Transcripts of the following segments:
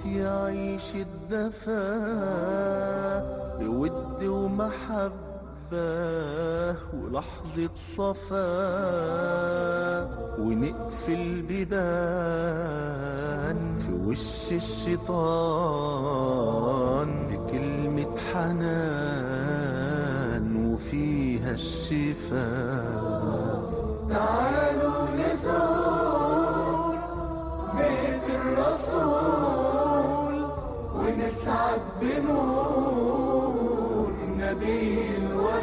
يعيش الدفا بود ومحبة ولحظة صفا ونقفل بيبان في وش الشيطان بكلمة حنان وفيها الشفاء تعالوا نزور بيت الرسول ونسعد بنور نبي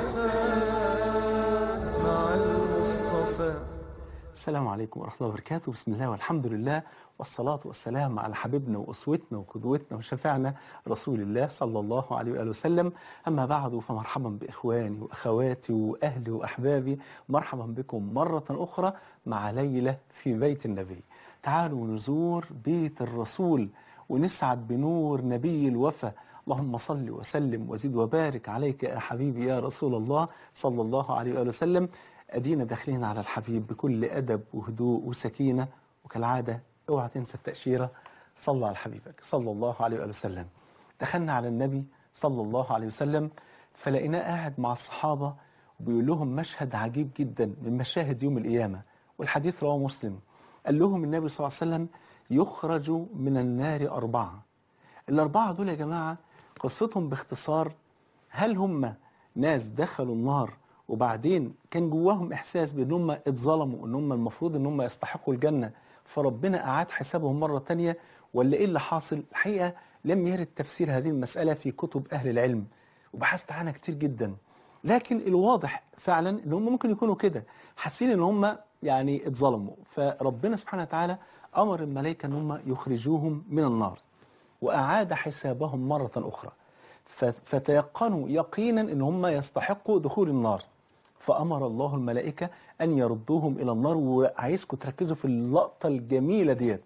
الوفاء مع المصطفى السلام عليكم ورحمة الله وبركاته بسم الله والحمد لله والصلاة والسلام على حبيبنا وأسوتنا وقدوتنا وشفيعنا رسول الله صلى الله عليه وآله وسلم أما بعد فمرحبا بإخواني وأخواتي وأهلي وأحبابي مرحبا بكم مرة أخرى مع ليلة في بيت النبي تعالوا نزور بيت الرسول ونسعد بنور نبي الوفا اللهم صل وسلم وزد وبارك عليك يا حبيبي يا رسول الله صلى الله عليه وآله وسلم أدينا داخلين على الحبيب بكل أدب وهدوء وسكينة وكالعادة اوعى تنسى التأشيرة صلوا على حبيبك صلى الله عليه وآله وسلم دخلنا على النبي صلى الله عليه وسلم فلقيناه قاعد مع الصحابة وبيقول لهم مشهد عجيب جدا من مشاهد يوم القيامة والحديث رواه مسلم قال لهم النبي صلى الله عليه وسلم يخرج من النار أربعة الأربعة دول يا جماعة قصتهم باختصار هل هم ناس دخلوا النار وبعدين كان جواهم إحساس بأن هم اتظلموا أن هم المفروض أن هم يستحقوا الجنة فربنا أعاد حسابهم مرة تانية ولا إيه اللي حاصل الحقيقة لم يرد تفسير هذه المسألة في كتب أهل العلم وبحثت عنها كتير جدا لكن الواضح فعلا ان هم ممكن يكونوا كده حاسين ان هم يعني اتظلموا فربنا سبحانه وتعالى امر الملائكه ان هم يخرجوهم من النار واعاد حسابهم مره اخرى ف- فتيقنوا يقينا ان هم يستحقوا دخول النار فامر الله الملائكه ان يردوهم الى النار وعايزكم تركزوا في اللقطه الجميله ديت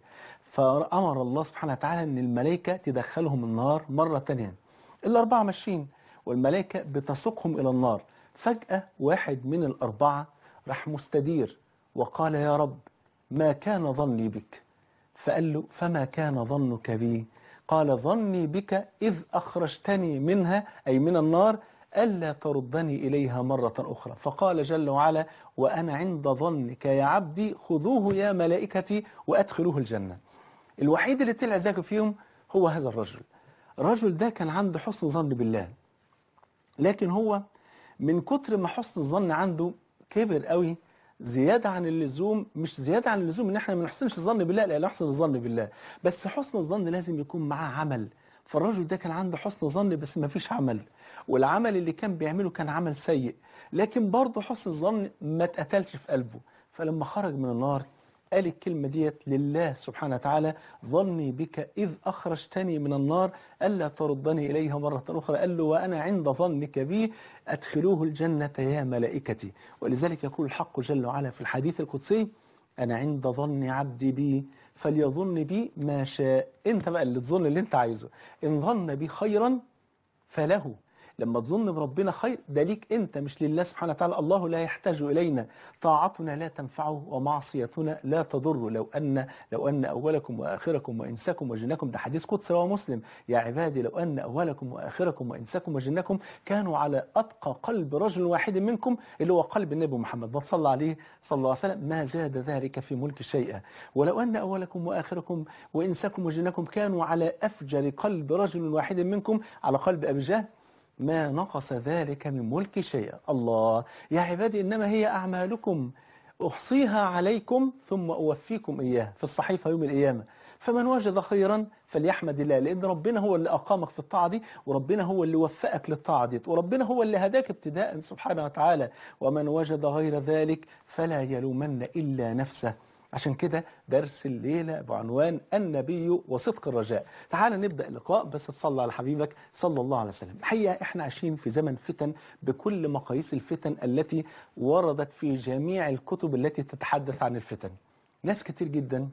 فامر الله سبحانه وتعالى ان الملائكه تدخلهم النار مره تانية الاربعه ماشيين والملائكه بتسوقهم الى النار فجاه واحد من الاربعه راح مستدير وقال يا رب ما كان ظني بك فقال له فما كان ظنك بي قال ظني بك إذ أخرجتني منها أي من النار ألا تردني إليها مرة أخرى فقال جل وعلا وأنا عند ظنك يا عبدي خذوه يا ملائكتي وأدخلوه الجنة الوحيد اللي طلع ذاك فيهم هو هذا الرجل الرجل ده كان عنده حسن ظن بالله لكن هو من كتر ما حسن الظن عنده كبر قوي زيادة عن اللزوم مش زيادة عن اللزوم ان احنا ما نحسنش الظن بالله لا نحسن الظن بالله بس حسن الظن لازم يكون معاه عمل فالرجل ده كان عنده حسن ظن بس ما فيش عمل والعمل اللي كان بيعمله كان عمل سيء لكن برضه حسن الظن ما اتقتلش في قلبه فلما خرج من النار قال الكلمة ديت لله سبحانه وتعالى ظني بك إذ أخرجتني من النار ألا تردني إليها مرة أخرى قال له وأنا عند ظنك بي أدخلوه الجنة يا ملائكتي ولذلك يقول الحق جل وعلا في الحديث القدسي أنا عند ظن عبدي بي فليظن بي ما شاء أنت بقى اللي تظن اللي أنت عايزه إن ظن بي خيرا فله لما تظن بربنا خير ده ليك انت مش لله سبحانه وتعالى الله لا يحتاج الينا طاعتنا لا تنفعه ومعصيتنا لا تضره لو ان لو ان اولكم واخركم وانسكم وجنكم ده حديث قدسي رواه مسلم يا عبادي لو ان اولكم واخركم وانسكم وجنكم كانوا على اتقى قلب رجل واحد منكم اللي هو قلب النبي محمد ما صلى عليه صلى الله عليه وسلم ما زاد ذلك في ملك شيئا ولو ان اولكم واخركم وانسكم وجنكم كانوا على افجر قلب رجل واحد منكم على قلب ابي جهل ما نقص ذلك من ملك شيئا الله يا عبادي إنما هي أعمالكم أحصيها عليكم ثم أوفيكم إياها في الصحيفة يوم القيامة فمن وجد خيرا فليحمد الله لأن ربنا هو اللي أقامك في الطاعة دي وربنا هو اللي وفقك للطاعة دي وربنا هو اللي هداك ابتداء سبحانه وتعالى ومن وجد غير ذلك فلا يلومن إلا نفسه عشان كده درس الليلة بعنوان النبي وصدق الرجاء تعال نبدأ اللقاء بس تصلى على حبيبك صلى الله عليه وسلم الحقيقة احنا عايشين في زمن فتن بكل مقاييس الفتن التي وردت في جميع الكتب التي تتحدث عن الفتن ناس كتير جدا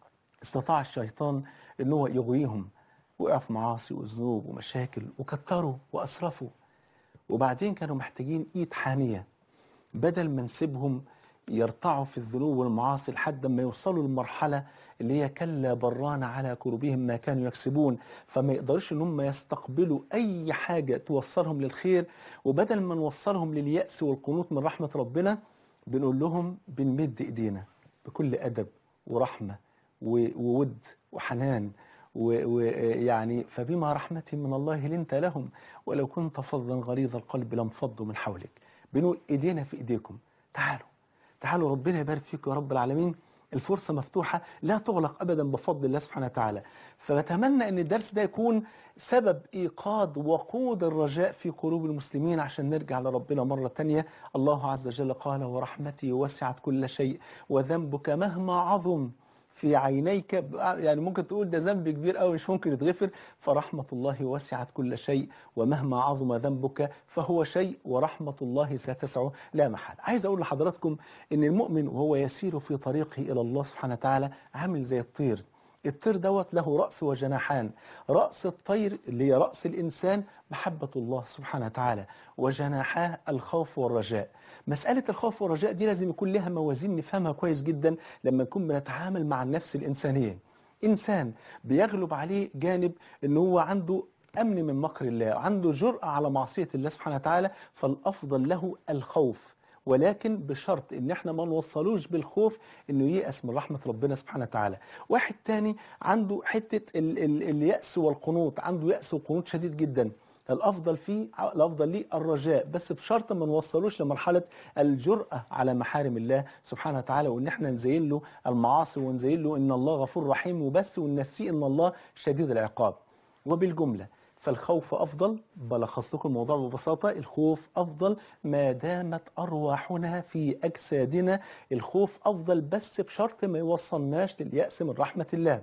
استطاع الشيطان ان هو يغويهم وقعوا في معاصي وذنوب ومشاكل وكتروا واسرفوا وبعدين كانوا محتاجين ايد حانيه بدل ما نسيبهم يرتعوا في الذنوب والمعاصي لحد ما يوصلوا للمرحلة اللي هي كلا بران على قلوبهم ما كانوا يكسبون فما يقدروش ان هم يستقبلوا اي حاجة توصلهم للخير وبدل ما نوصلهم لليأس والقنوط من رحمة ربنا بنقول لهم بنمد ايدينا بكل ادب ورحمة و- وود وحنان ويعني فبما رحمة من الله لنت لهم ولو كنت فظا غليظ القلب لانفضوا من حولك بنقول ايدينا في ايديكم تعالوا تعالوا ربنا يبارك فيكم يا رب العالمين الفرصة مفتوحة لا تغلق أبدا بفضل الله سبحانه وتعالى فبتمنى أن الدرس ده يكون سبب إيقاد وقود الرجاء في قلوب المسلمين عشان نرجع لربنا مرة تانية الله عز وجل قال ورحمتي وسعت كل شيء وذنبك مهما عظم في عينيك يعني ممكن تقول ده ذنب كبير قوي مش ممكن يتغفر فرحمة الله وسعت كل شيء ومهما عظم ذنبك فهو شيء ورحمة الله ستسعه لا محالة عايز أقول لحضراتكم إن المؤمن وهو يسير في طريقه إلى الله سبحانه وتعالى عامل زي الطير الطير دوت له رأس وجناحان رأس الطير اللي هي رأس الإنسان محبة الله سبحانه وتعالى وجناحاه الخوف والرجاء مسألة الخوف والرجاء دي لازم يكون لها موازين نفهمها كويس جدا لما نكون بنتعامل مع النفس الإنسانية إنسان بيغلب عليه جانب إن هو عنده أمن من مكر الله عنده جرأة على معصية الله سبحانه وتعالى فالأفضل له الخوف ولكن بشرط ان احنا ما نوصلوش بالخوف انه ييأس من رحمة ربنا سبحانه وتعالى واحد تاني عنده حتة ال ال اليأس والقنوط عنده يأس وقنوط شديد جدا الافضل فيه الافضل ليه الرجاء بس بشرط ما نوصلوش لمرحله الجراه على محارم الله سبحانه وتعالى وان احنا نزين له المعاصي ونزين له ان الله غفور رحيم وبس وننسيه ان الله شديد العقاب وبالجمله فالخوف افضل بلخص لكم الموضوع ببساطه الخوف افضل ما دامت ارواحنا في اجسادنا الخوف افضل بس بشرط ما يوصلناش للياس من رحمه الله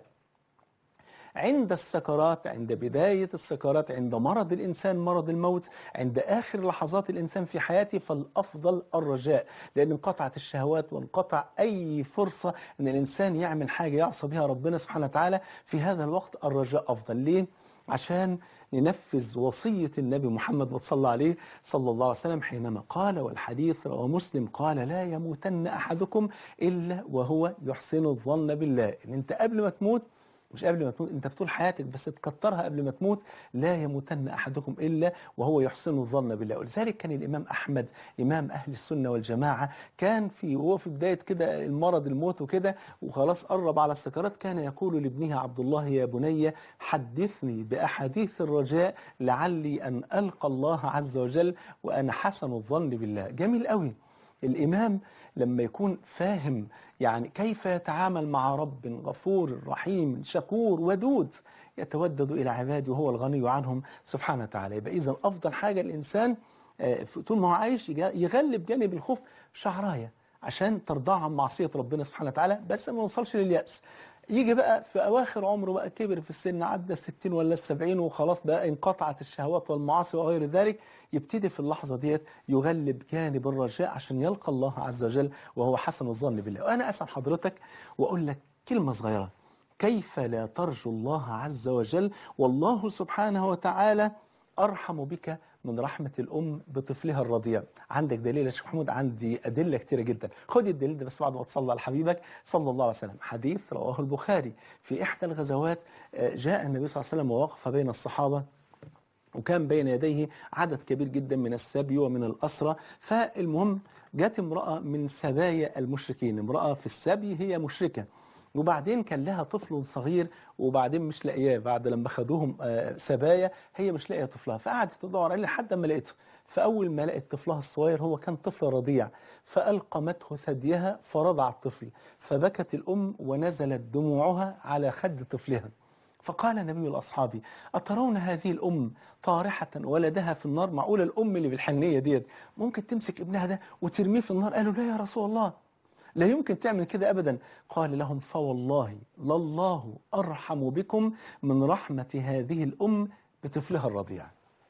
عند السكرات عند بداية السكرات عند مرض الإنسان مرض الموت عند آخر لحظات الإنسان في حياته فالأفضل الرجاء لأن انقطعت الشهوات وانقطع أي فرصة أن الإنسان يعمل حاجة يعصى بها ربنا سبحانه وتعالى في هذا الوقت الرجاء أفضل ليه؟ عشان ننفذ وصية النبي محمد صلى الله عليه صلى الله عليه وسلم حينما قال والحديث رواه مسلم قال لا يموتن أحدكم إلا وهو يحسن الظن بالله إن أنت قبل ما تموت مش قبل ما تموت انت في طول حياتك بس تكترها قبل ما تموت لا يموتن احدكم الا وهو يحسن الظن بالله ولذلك كان الامام احمد امام اهل السنه والجماعه كان في وهو في بدايه كده المرض الموت وكده وخلاص قرب على السكرات كان يقول لابنه عبد الله يا بني حدثني باحاديث الرجاء لعلي ان القى الله عز وجل وانا حسن الظن بالله جميل قوي الإمام لما يكون فاهم يعني كيف يتعامل مع رب غفور رحيم شكور ودود يتودد إلى عباده وهو الغني عنهم سبحانه وتعالى يبقى إذا أفضل حاجة الإنسان آه، طول ما هو عايش يجا- يغلب جانب الخوف شعراية عشان ترضاه عن معصية ربنا سبحانه وتعالى بس ما يوصلش لليأس يجي بقى في أواخر عمره بقى كبر في السن عدى الستين ولا السبعين وخلاص بقى انقطعت الشهوات والمعاصي وغير ذلك يبتدي في اللحظة ديت يغلب جانب الرجاء عشان يلقى الله عز وجل وهو حسن الظن بالله وأنا أسأل حضرتك وأقول لك كلمة صغيرة كيف لا ترجو الله عز وجل والله سبحانه وتعالى أرحم بك من رحمة الأم بطفلها الرضيع عندك دليل يا شيخ محمود عندي أدلة كتيرة جدا خد الدليل ده بس بعد ما تصلي على حبيبك صلى الله عليه وسلم حديث رواه البخاري في إحدى الغزوات آه، جاء النبي صلى الله عليه وسلم ووقف بين الصحابة وكان بين يديه عدد كبير جدا من السبي ومن الأسرى فالمهم جت امرأة من سبايا المشركين امرأة في السبي هي مشركة وبعدين كان لها طفل صغير وبعدين مش لاقياه بعد لما خدوهم آه، سبايا هي مش لاقيه طفلها فقعدت تدور عليه لحد ما لقيته فاول ما لقت طفلها الصغير هو كان طفل رضيع فالقمته ثديها فرضع الطفل فبكت الام ونزلت دموعها على خد طفلها فقال النبي لاصحابه اترون هذه الام طارحه ولدها في النار معقوله الام اللي بالحنيه ديت ممكن تمسك ابنها ده وترميه في النار قالوا لا يا رسول الله لا يمكن تعمل كده ابدا قال لهم فوالله لله ارحم بكم من رحمه هذه الام بطفلها الرضيع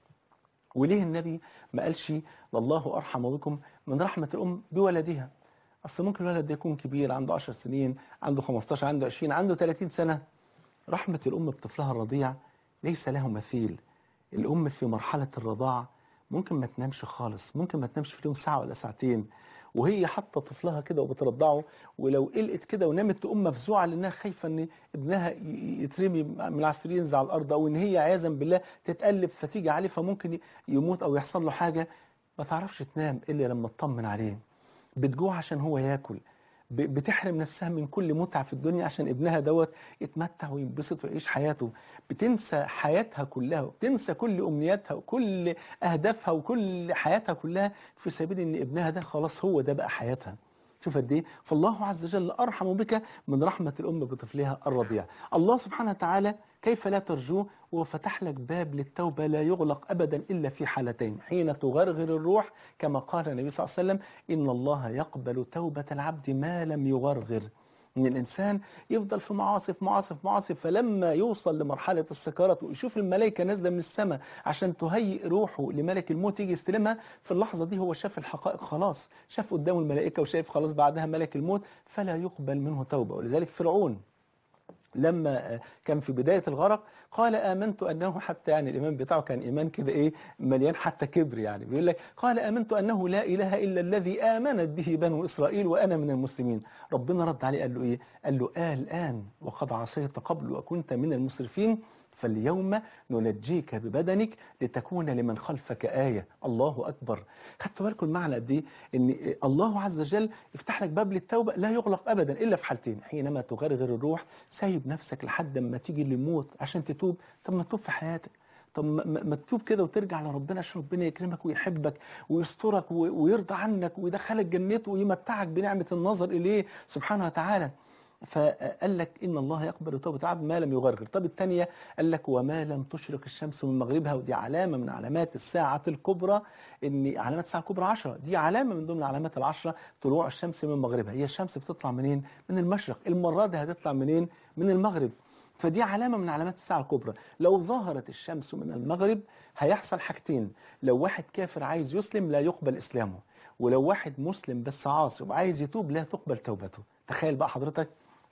وليه النبي ما قالش لله ارحم بكم من رحمه الام بولدها اصل ممكن الولد ده يكون كبير عنده 10 سنين عنده 15 عنده 20 عنده 30 سنه رحمه الام بطفلها الرضيع ليس له مثيل الام في مرحله الرضاعه ممكن ما تنامش خالص ممكن ما تنامش في اليوم ساعه ولا ساعتين وهي حاطه طفلها كده وبترضعه ولو قلقت كده ونامت تقوم مفزوعه لانها خايفه ان ابنها ي- يترمي من على السرير ينزل على الارض او ان هي عياذا بالله تتقلب فتيجي عليه فممكن ي- يموت او يحصل له حاجه ما تعرفش تنام الا لما تطمن عليه بتجوع عشان هو ياكل ب- بتحرم نفسها من كل متعة في الدنيا عشان ابنها دوت يتمتع وينبسط ويعيش حياته بتنسى حياتها كلها وبتنسى كل أمنياتها وكل أهدافها وكل حياتها كلها في سبيل إن ابنها ده خلاص هو ده بقى حياتها شوف قد ايه فالله عز وجل ارحم بك من رحمه الام بطفلها الرضيع الله سبحانه وتعالى كيف لا ترجوه وفتح لك باب للتوبه لا يغلق ابدا الا في حالتين حين تغرغر الروح كما قال النبي صلى الله عليه وسلم ان الله يقبل توبه العبد ما لم يغرغر ان الانسان يفضل في معاصي في معاصي في معاصي فلما يوصل لمرحله السكرات ويشوف الملائكه نازله من السماء عشان تهيئ روحه لملك الموت يجي يستلمها في اللحظه دي هو شاف الحقائق خلاص شاف قدامه الملائكه وشايف خلاص بعدها ملك الموت فلا يقبل منه توبه ولذلك فرعون لما كان في بداية الغرق قال آمنت أنه حتى يعني الإيمان بتاعه كان إيمان كده إيه مليان حتى كبر يعني بيقول لك قال آمنت أنه لا إله إلا الذي آمنت به بنو إسرائيل وأنا من المسلمين ربنا رد عليه قال له إيه قال له آه الآن وقد عصيت قبل وكنت من المسرفين فاليوم ننجيك ببدنك لتكون لمن خلفك آية الله أكبر خدتوا بالكم المعنى قد إيه إن الله عز وجل يفتح لك باب للتوبة لا يغلق أبدا إلا في حالتين حينما تغرغر الروح سايب نفسك لحد ما تيجي للموت عشان تتوب طب ما تتوب في حياتك طب ما- ما ما تتوب كده وترجع لربنا عشان ربنا يكرمك ويحبك ويسترك و- ويرضى عنك ويدخلك جنته ويمتعك بنعمة النظر إليه سبحانه وتعالى فقال لك ان الله يقبل توبه عبد ما لم يغرغر طب الثانيه قال لك وما لم تشرق الشمس من مغربها ودي علامه من علامات الساعه الكبرى ان علامات الساعه الكبرى 10 دي علامه من ضمن العلامات العشره طلوع الشمس من مغربها هي الشمس بتطلع منين من المشرق المره دي هتطلع منين من المغرب فدي علامة من علامات الساعة الكبرى لو ظهرت الشمس من المغرب هيحصل حاجتين لو واحد كافر عايز يسلم لا يقبل إسلامه ولو واحد مسلم بس عاصي وعايز يتوب لا تقبل توبته تخيل بقى حضرتك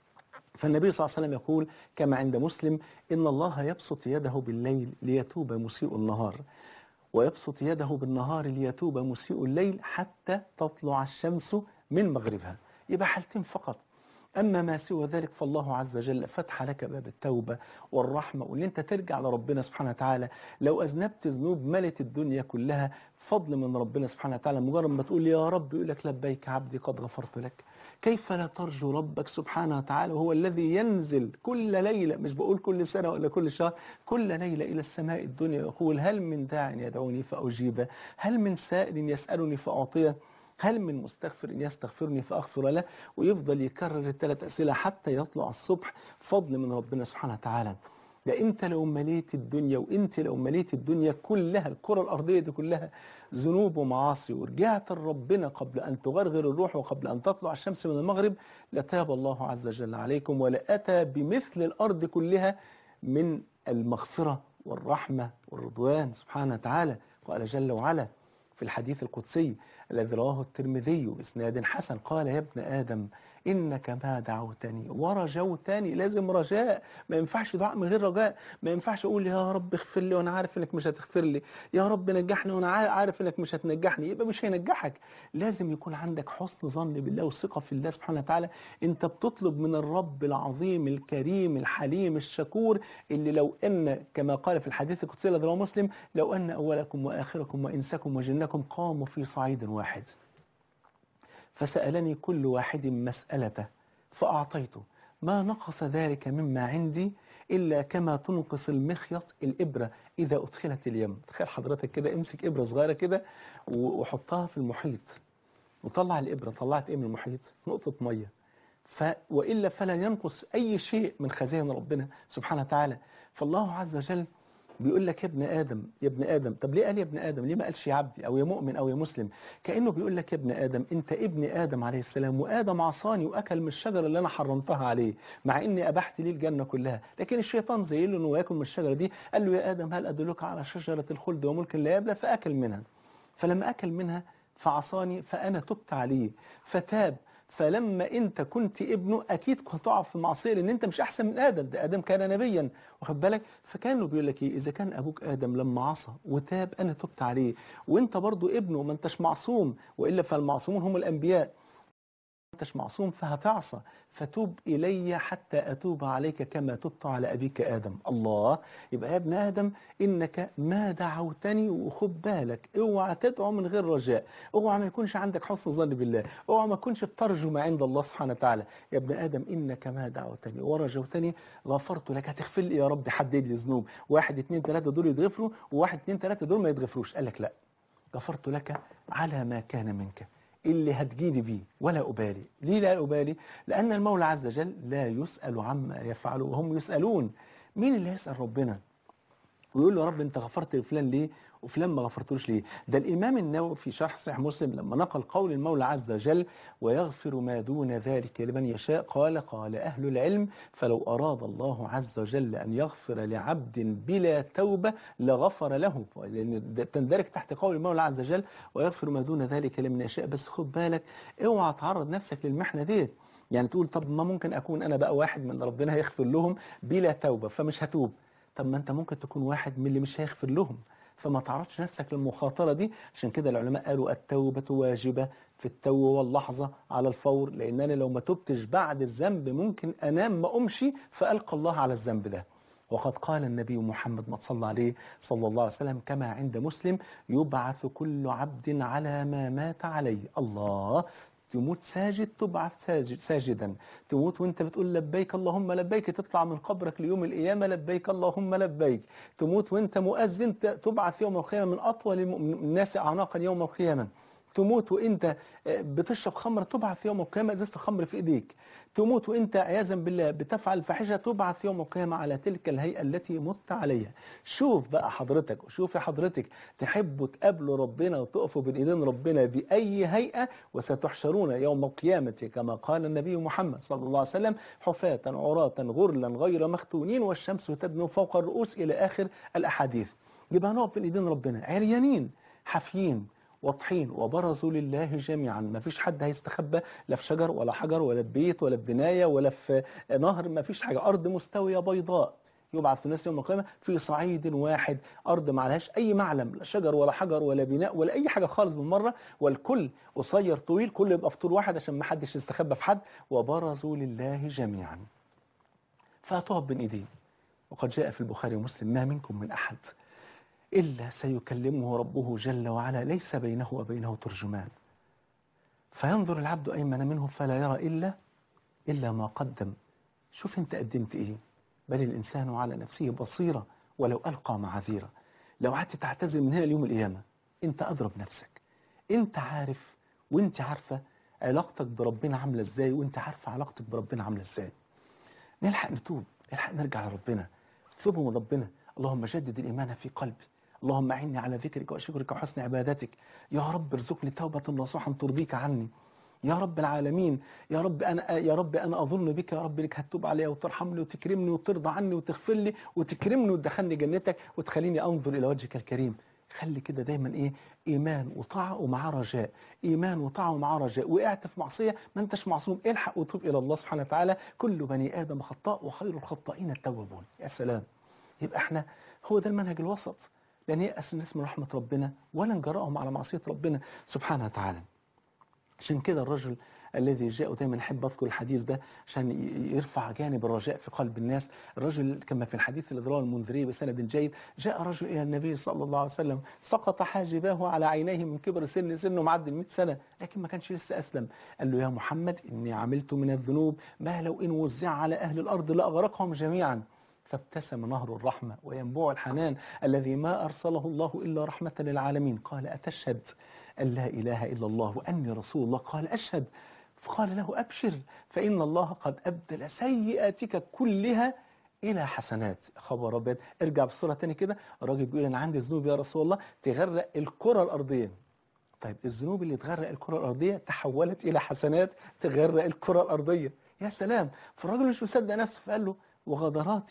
فالنبي صلى الله عليه وسلم يقول كما عند مسلم إن الله يبسط يده بالليل ليتوب مسيء النهار ويبسط يده بالنهار ليتوب مسيء الليل حتى تطلع الشمس من مغربها يبقى حالتين فقط أما ما سوى ذلك فالله عز وجل فتح لك باب التوبة والرحمة وإن أنت ترجع لربنا سبحانه وتعالى لو أذنبت ذنوب ملت الدنيا كلها فضل من ربنا سبحانه وتعالى مجرد ما تقول يا رب يقول لك لبيك عبدي قد غفرت لك كيف لا ترجو ربك سبحانه وتعالى وهو الذي ينزل كل ليلة مش بقول كل سنة ولا كل شهر كل ليلة إلى السماء الدنيا يقول هل من داع يدعوني فأجيبه هل من سائل يسألني فأعطيه هل من مستغفر يستغفرني فأغفر له ويفضل يكرر الثلاث أسئلة حتى يطلع الصبح فضل من ربنا سبحانه وتعالى ده انت لو مليت الدنيا وانت لو مليت الدنيا كلها الكرة الارضية دي كلها ذنوب ومعاصي ورجعت لربنا قبل ان تغرغر الروح وقبل ان تطلع الشمس من المغرب لتاب الله عز وجل عليكم ولاتى بمثل الارض كلها من المغفرة والرحمة والرضوان سبحانه وتعالى قال جل وعلا في الحديث القدسي الذي رواه الترمذي باسناد حسن قال يا ابن ادم انك ما دعوتني ورجوتني لازم رجاء ما ينفعش دعاء من غير رجاء ما ينفعش اقول يا رب اغفر لي وانا عارف انك مش هتغفر لي يا رب نجحني وانا عا- عارف انك مش هتنجحني يبقى مش هينجحك لازم يكون عندك حسن ظن بالله وثقه في الله سبحانه وتعالى انت بتطلب من الرب العظيم الكريم الحليم الشكور اللي لو ان كما قال في الحديث القدسي الذي رواه مسلم لو ان اولكم واخركم وانسكم وجنكم قاموا في صعيد واحد فسألني كل واحد مسألته فأعطيته ما نقص ذلك مما عندي إلا كما تنقص المخيط الإبرة إذا أدخلت اليم تخيل حضرتك كده امسك إبرة صغيرة كده و- وحطها في المحيط وطلع الإبرة طلعت إيه من المحيط نقطة مية ف وإلا فلا ينقص أي شيء من خزائن ربنا سبحانه وتعالى فالله عز وجل بيقول لك يا ابن ادم يا ابن ادم طب ليه قال يا ابن ادم ليه ما قالش يا عبدي او يا مؤمن او يا مسلم كانه بيقول لك يا ابن ادم انت ابن ادم عليه السلام وادم عصاني واكل من الشجره اللي انا حرمتها عليه مع اني ابحت ليه الجنه كلها لكن الشيطان زي له انه ياكل من الشجره دي قال له يا ادم هل ادلك على شجره الخلد وملك لا يبلى فاكل منها فلما اكل منها فعصاني فانا تبت عليه فتاب فلما انت كنت ابنه اكيد كنت هتقع في معصيه لان انت مش احسن من ادم ده ادم كان نبيا واخد بالك فكانوا بيقول لك ايه اذا كان ابوك ادم لما عصى وتاب انا تبت عليه وانت برضو ابنه ما انتش معصوم والا فالمعصومون هم الانبياء انتش معصوم فهتعصى فتوب الي حتى اتوب عليك كما تبت على ابيك ادم الله يبقى يا ابن ادم انك ما دعوتني وخد بالك اوعى تدعو من غير رجاء اوعى ما يكونش عندك حسن ظن بالله اوعى ما تكونش بترجو ما عند الله سبحانه وتعالى يا ابن ادم انك ما دعوتني ورجوتني غفرت لك هتغفر لي يا رب حدد لي ذنوب واحد اتنين تلاته دول يتغفروا وواحد اتنين تلاته دول ما يتغفروش قال لك لا غفرت لك على ما كان منك اللي هتجيني بيه ولا أبالي ليه لا أبالي لأن المولى عز وجل لا يسأل عما يفعل وهم يسألون مين اللي يسأل ربنا ويقول له يا رب انت غفرت لفلان ليه وفلان ما غفرتوش ليه ده الامام النووي في شرح صحيح مسلم لما نقل قول المولى عز وجل ويغفر ما دون ذلك لمن يشاء قال قال اهل العلم فلو اراد الله عز وجل ان يغفر لعبد بلا توبه لغفر له لان ده تندرج تحت قول المولى عز وجل ويغفر ما دون ذلك لمن يشاء بس خد بالك اوعى تعرض نفسك للمحنه ديت يعني تقول طب ما ممكن اكون انا بقى واحد من ربنا هيغفر لهم بلا توبه فمش هتوب طب ما انت ممكن تكون واحد من اللي مش هيغفر لهم فما تعرضش نفسك للمخاطرة دي عشان كده العلماء قالوا التوبة واجبة في التو واللحظة على الفور لأن أنا لو ما تبتش بعد الذنب ممكن أنام ما أمشي فألقى الله على الذنب ده وقد قال النبي محمد ما صلى عليه صلى الله عليه وسلم كما عند مسلم يبعث كل عبد على ما مات عليه الله تموت ساجد تبعث ساجد ساجدا تموت وانت بتقول لبيك اللهم لبيك تطلع من قبرك ليوم القيامة لبيك اللهم لبيك تموت وانت مؤذن ت- تبعث يوم القيامة من أطول الم- الناس أعناقا يوم القيامة تموت وانت آه، بتشرب خمر تبعث يوم القيامة ازازة الخمر في ايديك تموت وانت عياذا بالله بتفعل فاحشة تبعث يوم القيامة على تلك الهيئة التي مت عليها شوف بقى حضرتك وشوفي حضرتك تحبوا تقابلوا ربنا وتقفوا بين ايدين ربنا بأي هيئة وستحشرون يوم القيامة كما قال النبي محمد صلى الله عليه وسلم حفاة عراة غرلا غير مختونين والشمس تدنو فوق الرؤوس إلى آخر الأحاديث يبقى هنقف بين ايدين ربنا عريانين حافيين واضحين وبرزوا لله جميعا ما فيش حد هيستخبى لا في شجر ولا حجر ولا في بيت ولا في بناية ولا في نهر ما فيش حاجة أرض مستوية بيضاء يبعث الناس يوم القيامة في صعيد واحد أرض ما عليهاش أي معلم لا شجر ولا حجر ولا بناء ولا أي حاجة خالص بالمرة والكل قصير طويل كل يبقى في طول واحد عشان ما حدش يستخبى في حد وبرزوا لله جميعا فهتقف بين ايديه وقد جاء في البخاري ومسلم ما منكم من أحد إلا سيكلمه ربه جل وعلا ليس بينه وبينه ترجمان فينظر العبد أيمن منه فلا يرى إلا إلا ما قدم شوف أنت قدمت إيه بل الإنسان على نفسه بصيرة ولو ألقى معاذيره لو قعدت تعتذر من هنا ليوم القيامة أنت أضرب نفسك أنت عارف وأنت عارفة علاقتك بربنا عاملة إزاي وأنت عارفة علاقتك بربنا عاملة إزاي نلحق نتوب نلحق نرجع لربنا اطلبوا من ربنا اللهم جدد الإيمان في قلبي اللهم أعني على ذكرك وشكرك وحسن عبادتك يا رب ارزقني توبة نصوحا ترضيك عني يا رب العالمين يا رب انا يا رب انا اظن بك يا رب انك هتتوب عليا وترحمني وتكرمني وترضى عني وتغفر لي وتكرمني وتدخلني جنتك وتخليني انظر الى وجهك الكريم خلي كده دايما ايه ايمان وطاعه ومعاه رجاء ايمان وطاعه ومعاه رجاء وقعت في معصيه ما انتش معصوم الحق وتوب الى الله سبحانه وتعالى كل بني ادم خطاء وخير الخطائين التوابون يا سلام يبقى احنا هو ده المنهج الوسط لان يأس الناس من رحمه ربنا ولا نجرأهم على معصيه ربنا سبحانه وتعالى عشان كده الرجل الذي جاء دايما احب اذكر الحديث ده عشان ي- يرفع جانب الرجاء في قلب الناس الرجل كما في الحديث الذي رواه المنذري بسند جيد جاء رجل الى النبي صلى الله عليه وسلم سقط حاجباه على عينيه من كبر سن سنه معدي ال 100 سنه لكن ما كانش لسه اسلم قال له يا محمد اني عملت من الذنوب ما لو ان وزع على اهل الارض لاغرقهم جميعا فابتسم نهر الرحمة وينبوع الحنان الذي ما أرسله الله إلا رحمة للعالمين قال أتشهد أن لا إله إلا الله وأني رسول الله قال أشهد فقال له أبشر فإن الله قد أبدل سيئاتك كلها إلى حسنات خبر أبيض ارجع بصورة تاني كده الراجل بيقول أنا عندي ذنوب يا رسول الله تغرق الكرة الأرضية طيب الذنوب اللي تغرق الكرة الأرضية تحولت إلى حسنات تغرق الكرة الأرضية يا سلام فالراجل مش مصدق نفسه فقال له وغدراتي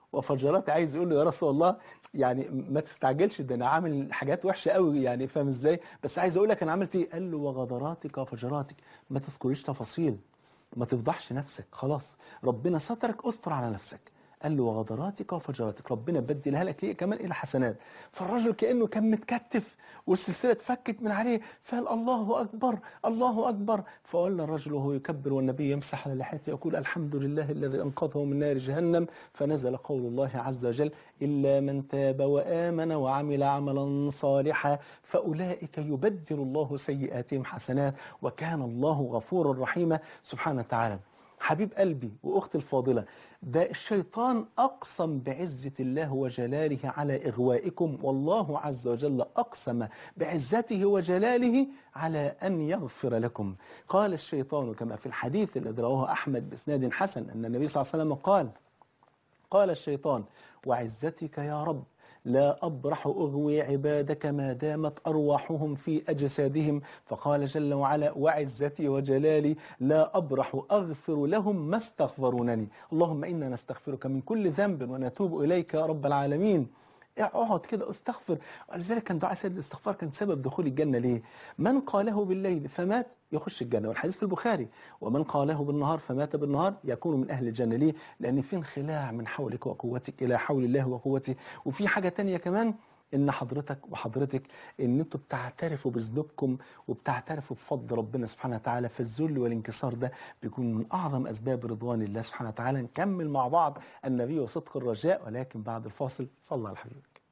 وفجراتي عايز يقول له يا رسول الله يعني ما تستعجلش ده انا عامل حاجات وحشه قوي يعني فاهم ازاي بس عايز اقول لك انا عملت ايه قال له وغدراتك وفجراتك ما تذكريش تفاصيل ما تفضحش نفسك خلاص ربنا سترك استر على نفسك قال له وغدراتك وفجراتك ربنا بدلها لك هي كمان الى حسنات فالرجل كانه كان متكتف والسلسله اتفكت من عليه فقال الله اكبر الله اكبر فولى الرجل وهو يكبر والنبي يمسح على لحيته يقول الحمد لله الذي انقذه من نار جهنم فنزل قول الله عز وجل الا من تاب وامن وعمل عملا صالحا فاولئك يبدل الله سيئاتهم حسنات وكان الله غفورا رحيما سبحانه وتعالى حبيب قلبي واختي الفاضله ده الشيطان اقسم بعزه الله وجلاله على اغوائكم والله عز وجل اقسم بعزته وجلاله على ان يغفر لكم قال الشيطان كما في الحديث الذي رواه احمد باسناد حسن ان النبي صلى الله عليه وسلم قال قال الشيطان وعزتك يا رب لا أبرح أغوي عبادك ما دامت أرواحهم في أجسادهم فقال جل وعلا وعزتي وجلالي لا أبرح أغفر لهم ما استغفرونني اللهم إنا نستغفرك من كل ذنب ونتوب إليك يا رب العالمين اقعد كده استغفر ولذلك كان دعاء سيد الاستغفار كان سبب دخول الجنة ليه من قاله بالليل فمات يخش الجنة والحديث في البخاري ومن قاله بالنهار فمات بالنهار يكون من أهل الجنة ليه لأن في انخلاع من حولك وقوتك إلى حول الله وقوته وفي حاجة تانية كمان ان حضرتك وحضرتك ان انتوا بتعترفوا بذنوبكم وبتعترفوا بفضل ربنا سبحانه وتعالى فالذل والانكسار ده بيكون من اعظم اسباب رضوان الله سبحانه وتعالى نكمل مع بعض النبي وصدق الرجاء ولكن بعد الفاصل صلى على حبيبك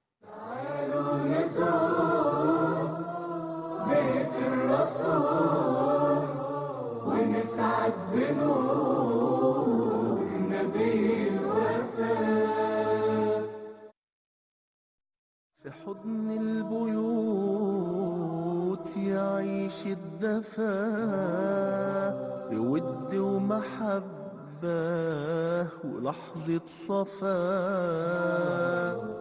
بيت الرسول ونسعد بنور نبي الوفاء في حضن البيوت يعيش الدفا بود ومحبة ولحظة صفا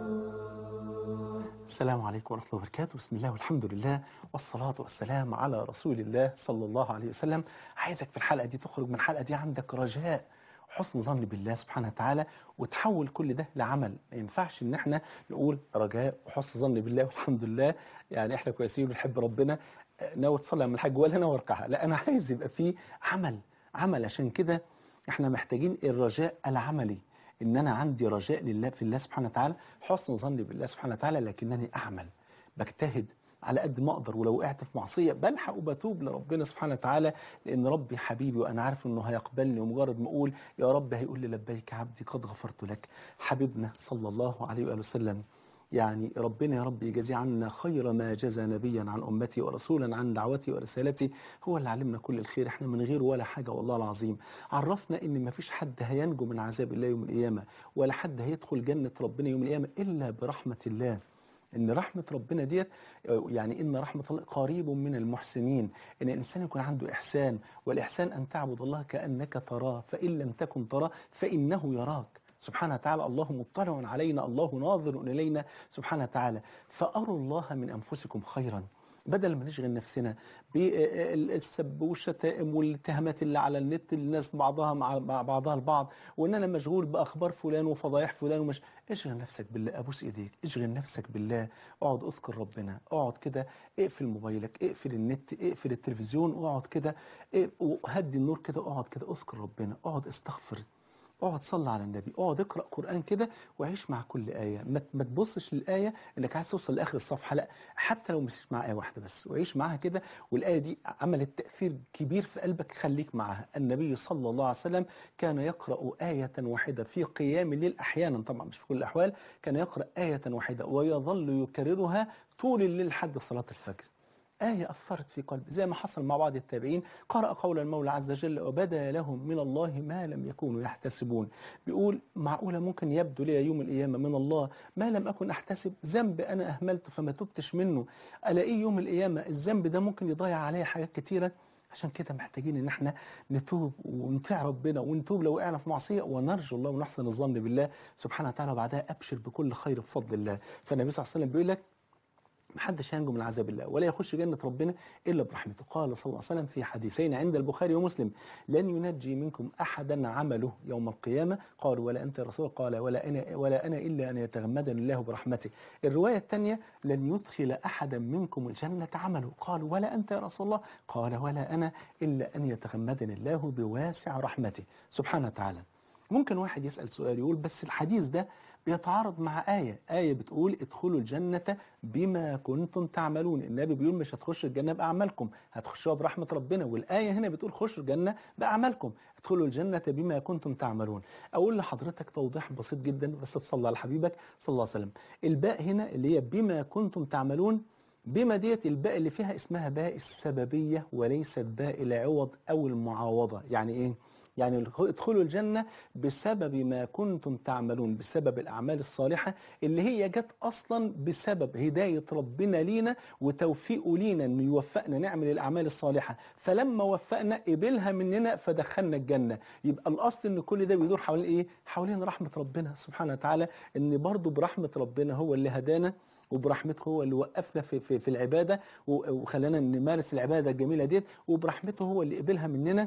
السلام عليكم ورحمة الله وبركاته بسم الله والحمد لله والصلاة والسلام على رسول الله صلى الله عليه وسلم عايزك في الحلقة دي تخرج من الحلقة دي عندك رجاء حسن ظن بالله سبحانه وتعالى وتحول كل ده لعمل ما ينفعش ان احنا نقول رجاء وحسن ظن بالله والحمد لله يعني احنا كويسين ونحب ربنا آه، ناوي تصلي على الحاج ولا ناوي اركعها لا انا عايز يبقى في عمل عمل عشان كده احنا محتاجين الرجاء العملي ان انا عندي رجاء لله في الله سبحانه وتعالى حسن ظني بالله سبحانه وتعالى لكنني اعمل بجتهد على قد ما اقدر ولو وقعت في معصيه بلحق وبتوب لربنا سبحانه وتعالى لان ربي حبيبي وانا عارف انه هيقبلني ومجرد ما اقول يا رب هيقول لي لبيك عبدي قد غفرت لك حبيبنا صلى الله عليه واله وسلم يعني ربنا يا رب يجازي عنا خير ما جزى نبيا عن امتي ورسولا عن دعوتي ورسالتي هو اللي علمنا كل الخير احنا من غيره ولا حاجه والله العظيم عرفنا ان ما فيش حد هينجو من عذاب الله يوم القيامه ولا حد هيدخل جنه ربنا يوم القيامه الا برحمه الله ان رحمه ربنا ديت يعني ان رحمه الله قريب من المحسنين ان الانسان يكون عنده احسان والاحسان ان تعبد الله كانك تراه فان لم تكن تراه فانه يراك سبحانه وتعالى الله مطلع علينا الله ناظر الينا سبحانه وتعالى فاروا الله من انفسكم خيرا بدل ما نشغل نفسنا بالسب والشتائم والاتهامات اللي على النت الناس بعضها مع مع بعضها البعض وان انا مشغول باخبار فلان وفضايح فلان ومش اشغل نفسك بالله ابوس ايديك اشغل نفسك بالله اقعد اذكر ربنا اقعد كده اقفل موبايلك اقفل النت اقفل التلفزيون واقعد كده اق- وهدي النور كده اقعد كده اذكر ربنا اقعد استغفر اقعد صلي على النبي اقعد اقرا قران كده وعيش مع كل ايه ما ما تبصش للايه انك عايز توصل لاخر الصفحه لا حتى لو مشيت مع ايه واحده بس وعيش معاها كده والايه دي عملت تاثير كبير في قلبك خليك معاها النبي صلى الله عليه وسلم كان يقرا ايه واحده في قيام الليل احيانا طبعا مش في كل الاحوال كان يقرا ايه واحده ويظل يكررها طول الليل لحد صلاه الفجر آية أثرت في قلبي زي ما حصل مع بعض التابعين قرأ قول المولى عز وجل وبدا لهم من الله ما لم يكونوا يحتسبون بيقول معقولة ممكن يبدو لي يوم القيامة من الله ما لم أكن أحتسب ذنب أنا أهملته فما تبتش منه ألاقيه يوم القيامة الذنب ده ممكن يضيع عليا حاجات كتيرة عشان كده محتاجين ان احنا نتوب ونطيع ربنا ونتوب لو وقعنا في معصيه ونرجو الله ونحسن الظن بالله سبحانه وتعالى وبعدها ابشر بكل خير بفضل الله فالنبي صلى الله عليه وسلم بيقول لك محدش هينجو من عذاب الله ولا يخش جنة ربنا إلا برحمته قال صلى الله عليه وسلم في حديثين عند البخاري ومسلم لن ينجي منكم أحدا عمله يوم القيامة قال ولا أنت يا رسول الله؟ قال ولا أنا, ولا أنا إلا أن يتغمدني الله برحمته الرواية الثانية لن يدخل أحدا منكم الجنة عمله قال ولا أنت يا رسول الله قال ولا أنا إلا أن يتغمدني الله بواسع رحمته سبحانه وتعالى ممكن واحد يسأل سؤال يقول بس الحديث ده بيتعارض مع آية آية بتقول ادخلوا الجنة بما كنتم تعملون النبي بيقول مش هتخشوا الجنة بأعمالكم هتخشوها برحمة ربنا والآية هنا بتقول خشوا الجنة بأعمالكم ادخلوا الجنة بما كنتم تعملون أقول لحضرتك توضيح بسيط جدا بس تصلى على حبيبك صلى الله عليه وسلم الباء هنا اللي هي بما كنتم تعملون بما ديت الباء اللي فيها اسمها باء السببية وليست باء العوض أو المعاوضة يعني إيه؟ يعني ادخلوا الجنة بسبب ما كنتم تعملون بسبب الأعمال الصالحة اللي هي جت أصلا بسبب هداية ربنا لينا وتوفيقه لينا أنه يوفقنا نعمل الأعمال الصالحة فلما وفقنا قبلها مننا فدخلنا الجنة يبقى الأصل أن كل ده بيدور حوالين إيه؟ حوالين رحمة ربنا سبحانه وتعالى أن برضو برحمة ربنا هو اللي هدانا وبرحمته هو اللي وقفنا في, في, في العبادة وخلانا نمارس العبادة الجميلة ديت وبرحمته هو اللي قبلها مننا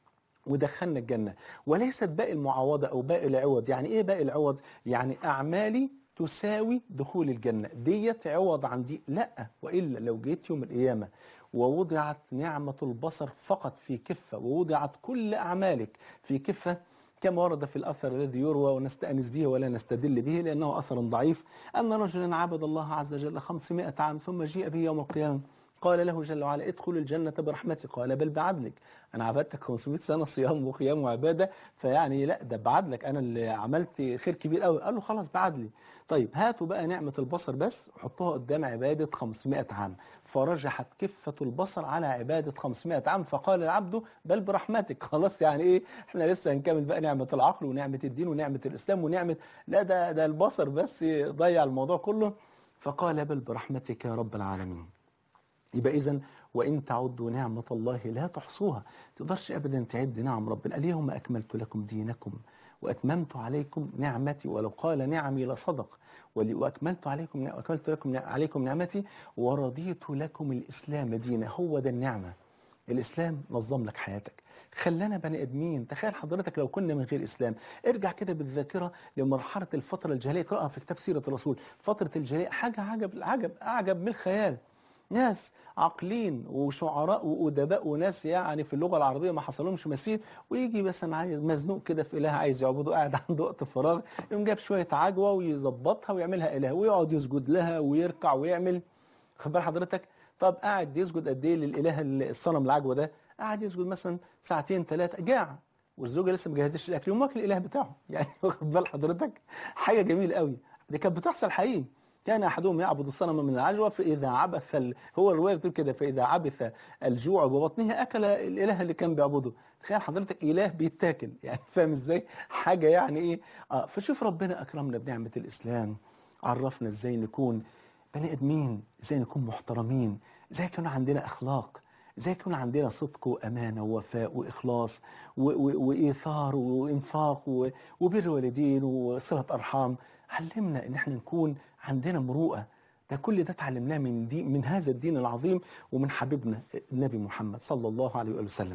ودخلنا الجنة وليست باقي المعاوضة أو باقي العوض يعني إيه باقي العوض؟ يعني أعمالي تساوي دخول الجنة ديت عوض عن دي لا وإلا لو جيت يوم القيامة ووضعت نعمة البصر فقط في كفة ووضعت كل أعمالك في كفة كما ورد في الأثر الذي يروى ونستأنس به ولا نستدل به لأنه أثر ضعيف أن رجلا عبد الله عز وجل 500 عام ثم جيء به يوم القيامة قال له جل وعلا ادخل الجنة برحمتي قال بل بعدلك أنا عبدتك 500 سنة صيام وقيام وعبادة فيعني لا ده بعدلك أنا اللي عملت خير كبير قوي قال له خلاص بعدلي طيب هاتوا بقى نعمة البصر بس وحطوها قدام عبادة 500 عام فرجحت كفة البصر على عبادة 500 عام فقال العبد بل برحمتك خلاص يعني ايه احنا لسه هنكمل بقى نعمة العقل ونعمة الدين ونعمة الإسلام ونعمة لا ده ده البصر بس ضيع الموضوع كله فقال بل برحمتك يا رب العالمين يبقى اذا وان تعدوا نعمه الله لا تحصوها تقدرش ابدا تعد نعم ربنا اليوم اكملت لكم دينكم واتممت عليكم نعمتي ولو قال نعمي لصدق واكملت عليكم واكملت لكم عليكم نعمتي ورضيت لكم الاسلام دينا هو ده النعمه الاسلام نظم لك حياتك خلانا بني ادمين تخيل حضرتك لو كنا من غير اسلام ارجع كده بالذاكره لمرحله الفتره الجاهليه اقراها في كتاب سيره الرسول فتره الجاهليه حاجه عجب عجب اعجب من الخيال ناس عاقلين وشعراء وادباء وناس يعني في اللغه العربيه ما حصلهمش مثيل ويجي مثلا عايز مزنوق كده في اله عايز يعبده قاعد عنده وقت فراغ يقوم جاب شويه عجوه ويظبطها ويعملها اله ويقعد يسجد لها ويركع ويعمل خد بال حضرتك طب قاعد يسجد قد ايه للاله الصنم العجوه ده قاعد يسجد مثلا ساعتين ثلاثه جاع والزوجه لسه ما جهزتش الاكل يقوم واكل الاله بتاعه يعني واخد بال حضرتك حاجه جميله قوي دي كانت بتحصل حقيقي كان احدهم يعبد الصنم من العجوه فاذا عبث ال... هو الروايه بتقول كده فاذا عبث الجوع ببطنه اكل الاله اللي كان بيعبده تخيل حضرتك اله بيتاكل يعني فاهم ازاي حاجه يعني ايه اه فشوف ربنا اكرمنا بنعمه الاسلام عرفنا ازاي نكون بني ادمين ازاي نكون محترمين ازاي يكون عندنا اخلاق ازاي يكون عندنا صدق وامانه ووفاء واخلاص و... و... وايثار وانفاق و... وبر والدين وصله ارحام علمنا ان احنا نكون عندنا مروءه ده كل ده اتعلمناه من دي من هذا الدين العظيم ومن حبيبنا النبي محمد صلى الله عليه وآله وسلم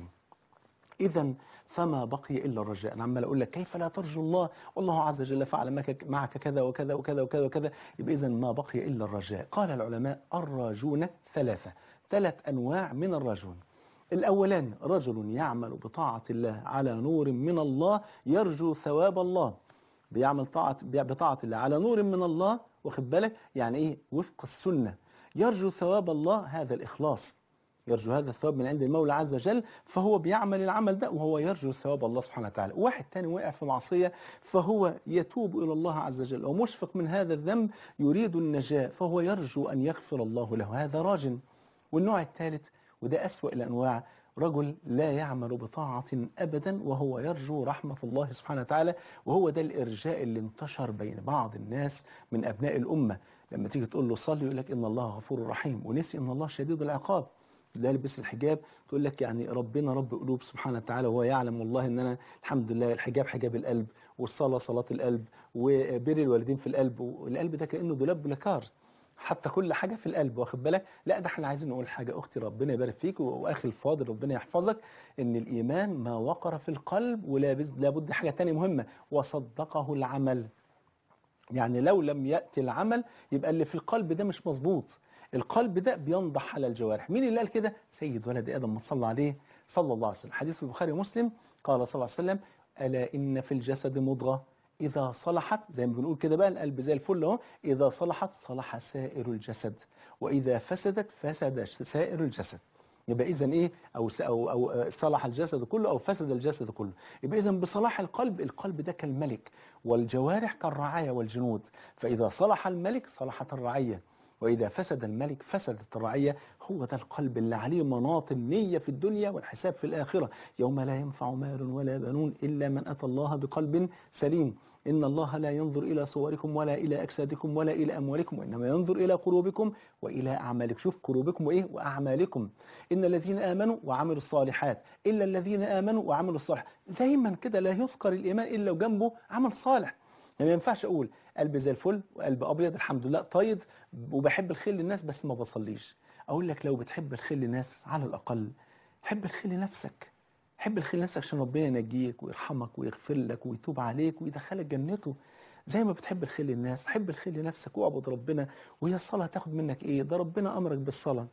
اذا فما بقي الا الرجاء انا عمال اقول لك كيف لا ترجو الله والله عز وجل فعل معك كذا وكذا وكذا وكذا وكذا يبقى اذا ما بقي الا الرجاء قال العلماء الراجون ثلاثه ثلاث انواع من الراجون الاولاني رجل يعمل بطاعه الله على نور من الله يرجو ثواب الله بيعمل طاعة بطاعة الله على نور من الله واخد بالك يعني ايه وفق السنة يرجو ثواب الله هذا الإخلاص يرجو هذا الثواب من عند المولى عز وجل فهو بيعمل العمل ده وهو يرجو ثواب الله سبحانه وتعالى واحد تاني وقع في معصية فهو يتوب إلى الله عز وجل ومشفق من هذا الذنب يريد النجاة فهو يرجو أن يغفر الله له هذا راجل والنوع الثالث وده أسوأ الأنواع رجل لا يعمل بطاعة أبدا وهو يرجو رحمة الله سبحانه وتعالى وهو ده الإرجاء اللي انتشر بين بعض الناس من أبناء الأمة لما تيجي تقول له صلي يقول لك إن الله غفور رحيم ونسي إن الله شديد العقاب لا يلبس الحجاب تقول لك يعني ربنا رب قلوب سبحانه وتعالى وهو يعلم والله ان انا الحمد لله الحجاب حجاب القلب والصلاه صلاه القلب وبر الوالدين في القلب والقلب ده كانه دولاب بلاكار حتى كل حاجه في القلب واخد بالك لا ده احنا عايزين نقول حاجه اختي ربنا يبارك فيك واخي الفاضل ربنا يحفظك ان الايمان ما وقر في القلب ولا بز- لابد حاجه تانية مهمه وصدقه العمل يعني لو لم يأتي العمل يبقى اللي في القلب ده مش مظبوط القلب ده بينضح على الجوارح مين اللي قال كده سيد ولد آدم ما صلى عليه صلى الله عليه وسلم حديث في البخاري ومسلم قال صلى الله عليه وسلم ألا إن في الجسد مضغة إذا صلحت زي ما بنقول كده بقى القلب زي الفل أهو إذا صلحت صلح سائر الجسد وإذا فسدت فسد سائر الجسد يبقى اذا ايه او س- او او صلح الجسد كله او فسد الجسد كله يبقى اذا بصلاح القلب القلب ده كالملك والجوارح كالرعايا والجنود فاذا صلح الملك صلحت الرعيه واذا فسد الملك فسدت الرعيه هو ده القلب اللي عليه مناط النيه في الدنيا والحساب في الاخره يوم لا ينفع مال ولا بنون الا من اتى الله بقلب سليم إن الله لا ينظر إلى صوركم ولا إلى أجسادكم ولا إلى أموالكم وإنما ينظر إلى قلوبكم وإلى أعمالكم شوف قلوبكم وإيه وأعمالكم إن الذين آمنوا وعملوا الصالحات إلا الذين آمنوا وعملوا الصالحات دايما كده لا يذكر الإيمان إلا وجنبه عمل صالح يعني ما ينفعش أقول قلب زي الفل وقلب أبيض الحمد لله طيب وبحب الخير للناس بس ما بصليش أقول لك لو بتحب الخير للناس على الأقل حب الخير لنفسك حب الخير لنفسك عشان ربنا ينجيك ويرحمك ويغفر لك ويتوب عليك ويدخلك جنته زي ما بتحب الخير للناس حب الخير لنفسك واعبد ربنا وهي الصلاة تاخد منك ايه ده ربنا امرك بالصلاة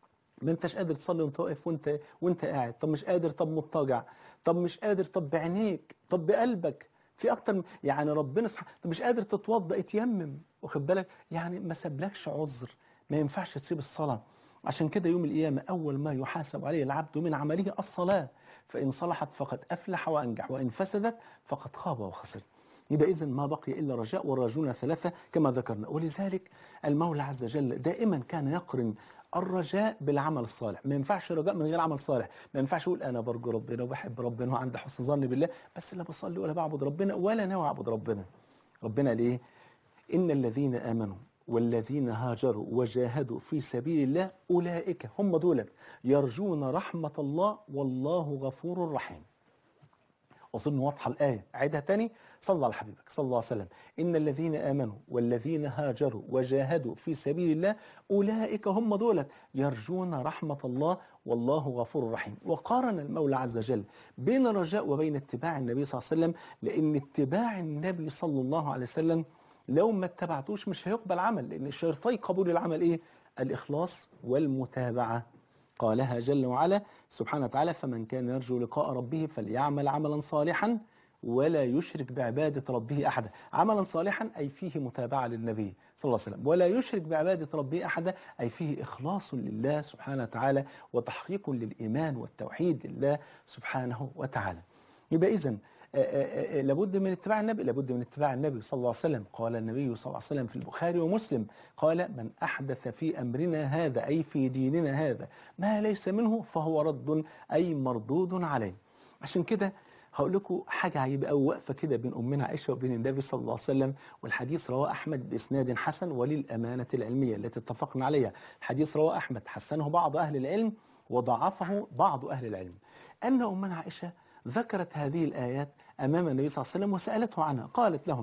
ما انتش قادر تصلي وانت واقف وانت وانت قاعد طب مش قادر طب مضطجع طب مش قادر طب بعينيك طب بقلبك في اكتر من- يعني ربنا سبحانه طب مش قادر تتوضا اتيمم واخد بالك يعني ما سابلكش عذر ما ينفعش تسيب الصلاه عشان كده يوم القيامه اول ما يحاسب عليه العبد من عمله الصلاه فان صلحت فقد افلح وانجح وان فسدت فقد خاب وخسر يبقى إذن ما بقي إلا رجاء والراجون ثلاثة كما ذكرنا ولذلك المولى عز وجل دائما كان يقرن الرجاء بالعمل الصالح ما ينفعش رجاء من غير عمل صالح ما ينفعش اقول انا برجو ربنا وبحب ربنا وعندي حسن ظن بالله بس لا بصلي ولا بعبد ربنا ولا ناوي اعبد ربنا ربنا قال ايه ان الذين امنوا والذين هاجروا وجاهدوا في سبيل الله اولئك هم دولت يرجون رحمه الله والله غفور رحيم أظن واضحة الآية عيدها تاني صلى على حبيبك صلى الله عليه وسلم إن الذين آمنوا والذين هاجروا وجاهدوا في سبيل الله أولئك هم دولت يرجون رحمة الله والله غفور رحيم وقارن المولى عز وجل بين الرجاء وبين اتباع النبي صلى الله عليه وسلم لأن اتباع النبي صلى الله عليه وسلم لو ما اتبعتوش مش هيقبل عمل لأن شرطي قبول العمل إيه؟ الإخلاص والمتابعة قالها جل وعلا سبحانه وتعالى فمن كان يرجو لقاء ربه فليعمل عملا صالحا ولا يشرك بعبادة ربه أحدا عملا صالحا أي فيه متابعة للنبي صلى الله عليه وسلم ولا يشرك بعبادة ربه أحدا أي فيه إخلاص لله سبحانه وتعالى وتحقيق للإيمان والتوحيد لله سبحانه وتعالى يبقى إذن لابد من اتباع النبي لابد من اتباع النبي صلى الله عليه وسلم قال النبي صلى الله عليه وسلم في البخاري ومسلم قال من أحدث في أمرنا هذا أي في ديننا هذا ما ليس منه فهو رد أي مردود عليه عشان كده هقول لكم حاجة عجيبة أوي واقفة كده بين أمنا عائشة وبين النبي صلى الله عليه وسلم والحديث رواه أحمد بإسناد حسن وللأمانة العلمية التي اتفقنا عليها الحديث رواه أحمد حسنه بعض أهل العلم وضعفه بعض أهل العلم أن أمنا عائشة ذكرت هذه الآيات أمام النبي صلى الله عليه وسلم وسألته عنها قالت لهم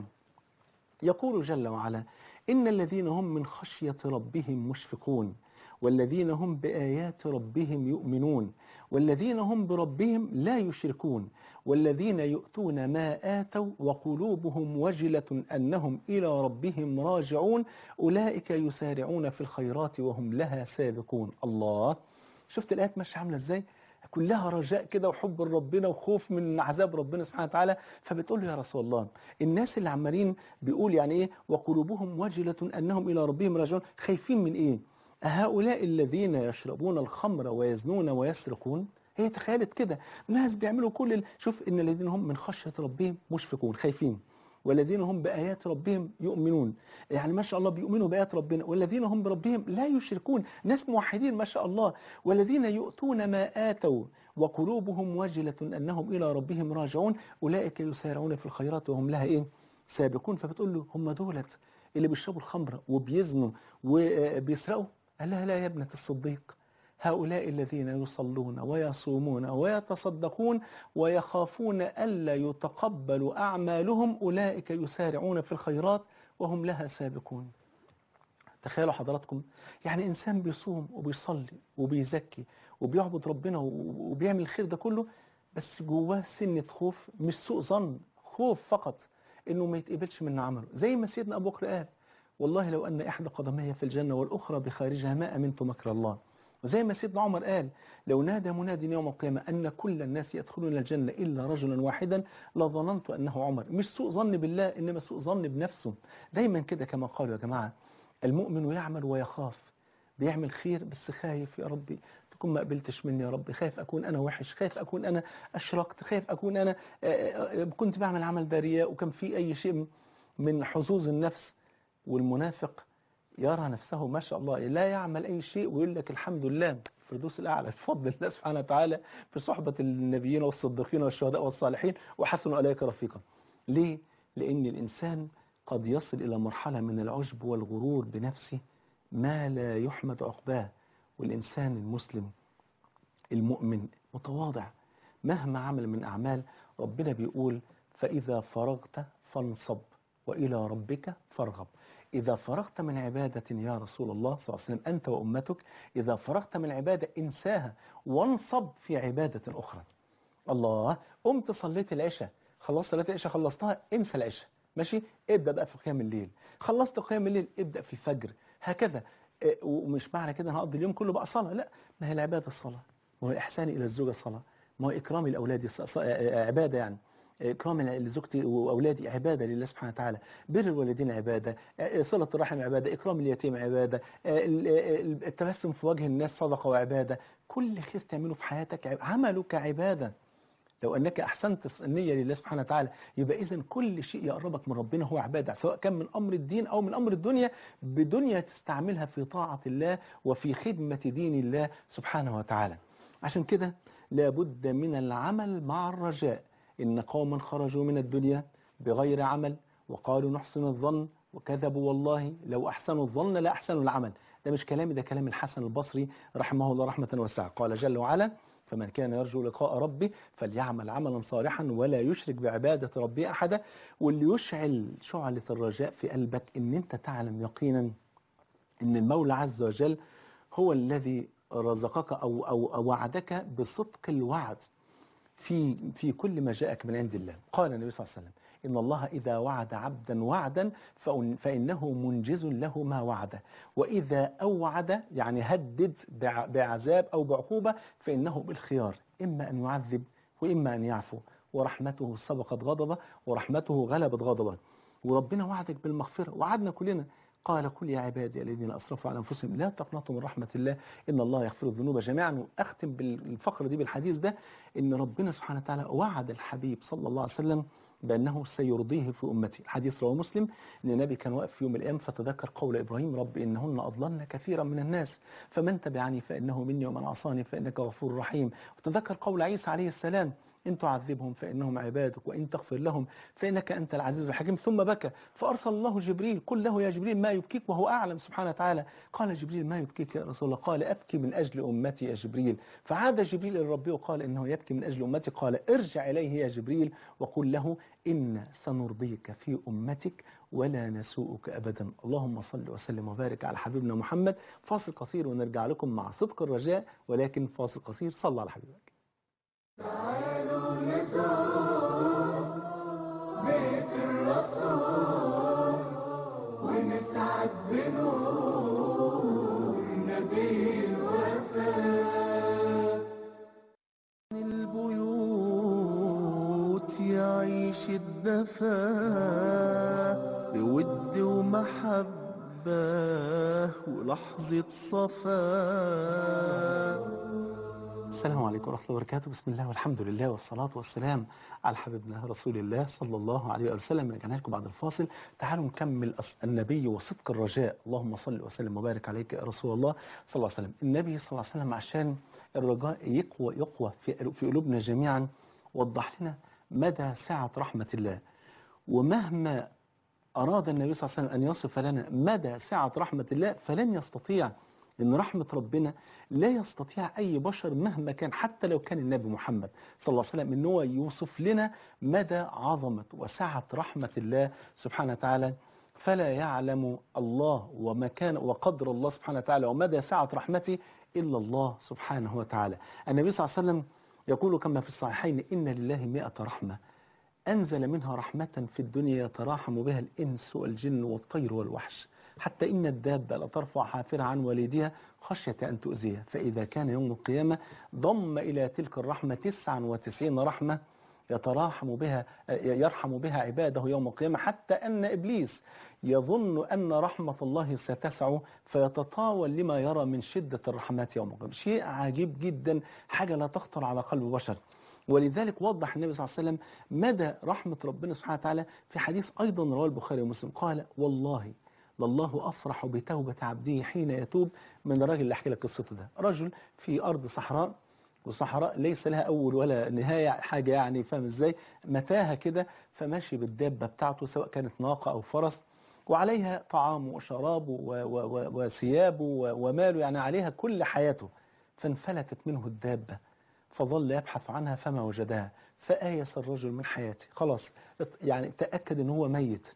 يقول جل وعلا إن الذين هم من خشية ربهم مشفقون والذين هم بآيات ربهم يؤمنون والذين هم بربهم لا يشركون والذين يؤتون ما آتوا وقلوبهم وجلة أنهم إلى ربهم راجعون أولئك يسارعون في الخيرات وهم لها سابقون الله شفت الآيات ماشية عاملة إزاي كلها رجاء كده وحب لربنا وخوف من عذاب ربنا سبحانه وتعالى فبتقول له يا رسول الله الناس اللي عمالين بيقول يعني ايه وقلوبهم وجلة انهم الى ربهم راجعون خايفين من ايه أهؤلاء الذين يشربون الخمر ويزنون ويسرقون هي تخيلت كده ناس بيعملوا كل ال... شوف ان الذين هم من خشية ربهم مشفقون خايفين والذين هم بآيات ربهم يؤمنون يعني ما شاء الله بيؤمنوا بآيات ربنا والذين هم بربهم لا يشركون ناس موحدين ما شاء الله والذين يؤتون ما آتوا وقلوبهم وجلة أنهم إلى ربهم راجعون أولئك يسارعون في الخيرات وهم لها إيه سابقون فبتقول له هم دولت اللي بيشربوا الخمر وبيزنوا وبيسرقوا قال لها لا يا ابنة الصديق هؤلاء الذين يصلون ويصومون ويتصدقون ويخافون ألا يتقبل أعمالهم أولئك يسارعون في الخيرات وهم لها سابقون تخيلوا حضراتكم يعني إنسان بيصوم وبيصلي وبيزكي وبيعبد ربنا و- وبيعمل الخير ده كله بس جواه سنة خوف مش سوء ظن خوف فقط إنه ما يتقبلش من عمله زي ما سيدنا أبو بكر قال والله لو أن إحدى قدمي في الجنة والأخرى بخارجها ما أمنت مكر الله وزي ما سيدنا عمر قال لو نادى مناد يوم القيامة أن كل الناس يدخلون الجنة إلا رجلا واحدا لظننت أنه عمر مش سوء ظن بالله إنما سوء ظن بنفسه دايما كده كما قالوا يا جماعة المؤمن يعمل ويخاف بيعمل خير بس خايف يا ربي تكون ما قبلتش مني يا ربي خايف أكون أنا وحش خايف أكون أنا أشركت خايف أكون أنا آه، آه، كنت بعمل عمل ده رياء وكان في أي شيء من حظوظ النفس والمنافق يرى نفسه ما شاء الله لا يعمل أي شيء ويقول لك الحمد لله الفردوس الأعلى بفضل الله سبحانه وتعالى في صحبة النبيين والصديقين والشهداء والصالحين وحسن أولئك رفيقا ليه؟ لأن الإنسان قد يصل إلى مرحلة من العجب والغرور بنفسه ما لا يحمد عقباه والإنسان المسلم المؤمن متواضع مهما عمل من أعمال ربنا بيقول فإذا فرغت فانصب وإلى ربك فارغب إذا فرغت من عبادة يا رسول الله صلى الله عليه وسلم أنت وأمتك إذا فرغت من عبادة انساها وانصب في عبادة أخرى الله قمت صليت العشاء خلصت صلاة العشاء خلصتها انسى العشاء ماشي ابدأ بقى في قيام الليل خلصت قيام الليل ابدأ في الفجر هكذا إيه، ومش معنى كده انا هقضي اليوم كله بقى صلاة لا ما هي العبادة الصلاة ما هو الإحسان إلى الزوجة صلاة ما هو إكرام الأولاد ص- ص- عبادة يعني إكرام لزوجتي وأولادي عبادة لله سبحانه وتعالى بر الوالدين عبادة آه، صلة الرحم عبادة إكرام اليتيم عبادة آه، ال- ال- التبسم في وجه الناس صدقة وعبادة كل خير تعمله في حياتك عب- عملك عبادة لو انك احسنت النيه لله سبحانه وتعالى يبقى اذا كل شيء يقربك من ربنا هو عباده سواء كان من امر الدين او من امر الدنيا بدنيا تستعملها في طاعه الله وفي خدمه دين الله سبحانه وتعالى عشان كده لابد من العمل مع الرجاء ان قوما خرجوا من الدنيا بغير عمل وقالوا نحسن الظن وكذبوا والله لو احسنوا الظن لاحسنوا العمل ده مش كلامي ده كلام الحسن البصري رحمه الله رحمه واسعه قال جل وعلا فمن كان يرجو لقاء ربه فليعمل عملا صالحا ولا يشرك بعبادة ربه أحدا واللي يشعل شعلة الرجاء في قلبك إن أنت تعلم يقينا إن المولى عز وجل هو الذي رزقك أو, أو, أو وعدك بصدق الوعد في في كل ما جاءك من عند الله قال النبي صلى الله عليه وسلم إن الله إذا وعد عبدا وعدا فإن- فإنه منجز له ما وعده وإذا أوعد يعني هدد بع- بعذاب أو بعقوبة فإنه بالخيار إما أن يعذب وإما أن يعفو ورحمته سبقت غضبه ورحمته غلبت غضبه وربنا وعدك بالمغفرة وعدنا كلنا قال قل يا عبادي الذين اسرفوا على انفسهم لا تقنطوا من رحمه الله ان الله يغفر الذنوب جميعا واختم بالفقره دي بالحديث ده ان ربنا سبحانه وتعالى وعد الحبيب صلى الله عليه وسلم بانه سيرضيه في امتي الحديث رواه مسلم ان النبي كان واقف في يوم من الايام فتذكر قول ابراهيم رب انهن اضللن كثيرا من الناس فمن تبعني فانه مني ومن عصاني فانك غفور رحيم وتذكر قول عيسى عليه السلام إن تعذبهم فإنهم عبادك وإن تغفر لهم فإنك أنت العزيز الحكيم ثم بكى فأرسل الله جبريل قل له يا جبريل ما يبكيك وهو أعلم سبحانه وتعالى قال جبريل ما يبكيك يا رسول الله قال أبكي من أجل أمتي يا جبريل فعاد جبريل إلى ربه وقال إنه يبكي من أجل أمتي قال ارجع إليه يا جبريل وقل له إن سنرضيك في أمتك ولا نسوءك أبدا اللهم صل وسلم وبارك على حبيبنا محمد فاصل قصير ونرجع لكم مع صدق الرجاء ولكن فاصل قصير صلى على حبيبك بيت الرسول ونسعد بنور نبي الوفاء البيوت يعيش الدفا بود ومحبة ولحظة صفاء السلام عليكم ورحمة الله وبركاته بسم الله والحمد لله والصلاة والسلام على حبيبنا رسول الله صلى الله عليه وآله وسلم رجعنا لكم بعد الفاصل تعالوا نكمل أص- النبي وصدق الرجاء اللهم صل وسلم وبارك عليك يا رسول الله صلى الله عليه وسلم النبي صلى الله عليه وسلم عشان الرجاء يقوى يقوى في قلو- في قلوبنا جميعا وضح لنا مدى سعة رحمة الله ومهما أراد النبي صلى الله عليه وسلم أن يصف لنا مدى سعة رحمة الله فلن يستطيع إن رحمة ربنا لا يستطيع أي بشر مهما كان حتى لو كان النبي محمد صلى الله عليه وسلم إن هو يوصف لنا مدى عظمة وسعة رحمة الله سبحانه وتعالى فلا يعلم الله ومكان وقدر الله سبحانه وتعالى ومدى سعة رحمته إلا الله سبحانه وتعالى النبي صلى الله عليه وسلم يقول كما في الصحيحين إن لله مئة رحمة أنزل منها رحمة في الدنيا يتراحم بها الإنس والجن والطير والوحش حتى إن الدابة لترفع حافرها عن والدها خشية أن تؤذيها فإذا كان يوم القيامة ضم إلى تلك الرحمة 99 رحمة يتراحم بها يرحم بها عباده يوم القيامة حتى أن إبليس يظن أن رحمة الله ستسع فيتطاول لما يرى من شدة الرحمات يوم القيامة شيء عجيب جدا حاجة لا تخطر على قلب بشر ولذلك وضح النبي صلى الله عليه وسلم مدى رحمة ربنا سبحانه وتعالى في حديث أيضا رواه البخاري ومسلم قال والله لله أفرح بتوبة عبده حين يتوب من الراجل اللي أحكي لك قصته ده رجل في أرض صحراء وصحراء ليس لها أول ولا نهاية حاجة يعني فاهم إزاي متاهة كده فماشي بالدابة بتاعته سواء كانت ناقة أو فرس وعليها طعامه وشرابه و- و- و- وثيابه و- وماله يعني عليها كل حياته فانفلتت منه الدابة فظل يبحث عنها فما وجدها فآيس الرجل من حياته خلاص يعني تأكد ان هو ميت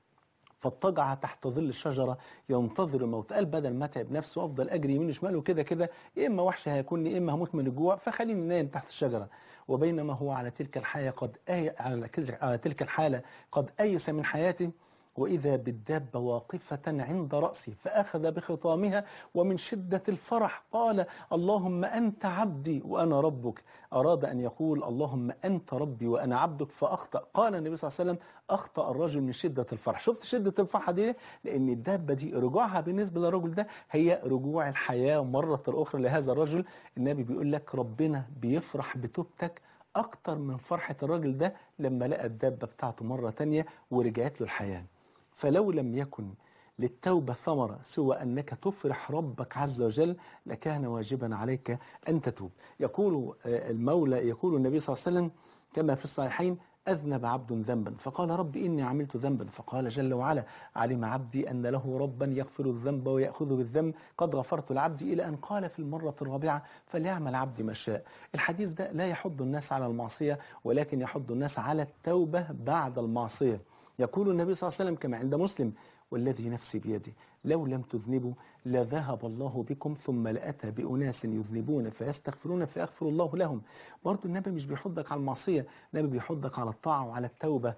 فاضطجع تحت ظل الشجرة ينتظر الموت قال بدل ما اتعب نفسه وافضل اجري يمين شمال وكده كده يا اما وحش هياكلني يا اما هموت من الجوع فخليني نايم تحت الشجرة وبينما هو على تلك الحياة قد آي على كل- على تلك الحالة قد أيس من حياته وإذا بالدابة واقفة عند رأسه فأخذ بخطامها ومن شدة الفرح قال اللهم أنت عبدي وأنا ربك أراد أن يقول اللهم أنت ربي وأنا عبدك فأخطأ قال النبي صلى الله عليه وسلم أخطأ الرجل من شدة الفرح شفت شدة الفرحة دي ليه؟ لأن الدابة دي رجوعها بالنسبة للرجل ده هي رجوع الحياة مرة أخرى لهذا الرجل النبي بيقول لك ربنا بيفرح بتوبتك أكتر من فرحة الراجل ده لما لقى الدابة بتاعته مرة تانية ورجعت له الحياة فلو لم يكن للتوبة ثمرة سوى أنك تفرح ربك عز وجل لكان واجبا عليك أن تتوب يقول آه، المولى يقول النبي صلى الله عليه وسلم كما في الصحيحين أذنب عبد ذنبا فقال رب إني عملت ذنبا فقال جل وعلا علم عبدي أن له ربا يغفر الذنب ويأخذ بالذنب قد غفرت لعبدي إلى أن قال في المرة الرابعة فليعمل عبدي ما شاء الحديث ده لا يحض الناس على المعصية ولكن يحض الناس على التوبة بعد المعصية يقول النبي صلى الله عليه وسلم كما عند مسلم والذي نفسي بيده لو لم تذنبوا لذهب الله بكم ثم لأتى بأناس يذنبون فيستغفرون فيغفر الله لهم برضو النبي مش بيحضك على المعصية النبي بيحضك على الطاعة وعلى التوبة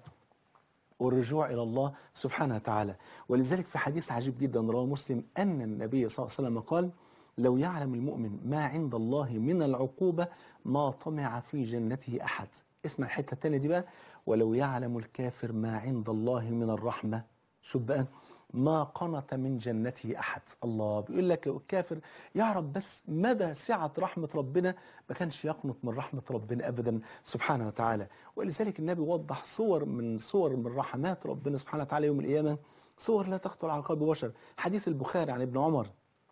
والرجوع إلى الله سبحانه وتعالى ولذلك في حديث عجيب جدا رواه مسلم أن النبي صلى الله عليه وسلم قال لو يعلم المؤمن ما عند الله من العقوبة ما طمع في جنته أحد اسمع الحتة التانية دي بقى ولو يعلم الكافر ما عند الله من الرحمة شوف بقى ما قنط من جنته أحد الله بيقول لك لو الكافر يعرف بس مدى سعة رحمة ربنا ما كانش يقنط من رحمة ربنا أبدا سبحانه وتعالى ولذلك النبي وضح صور من صور من رحمات ربنا سبحانه وتعالى يوم القيامة صور لا تخطر على قلب بشر حديث البخاري عن ابن عمر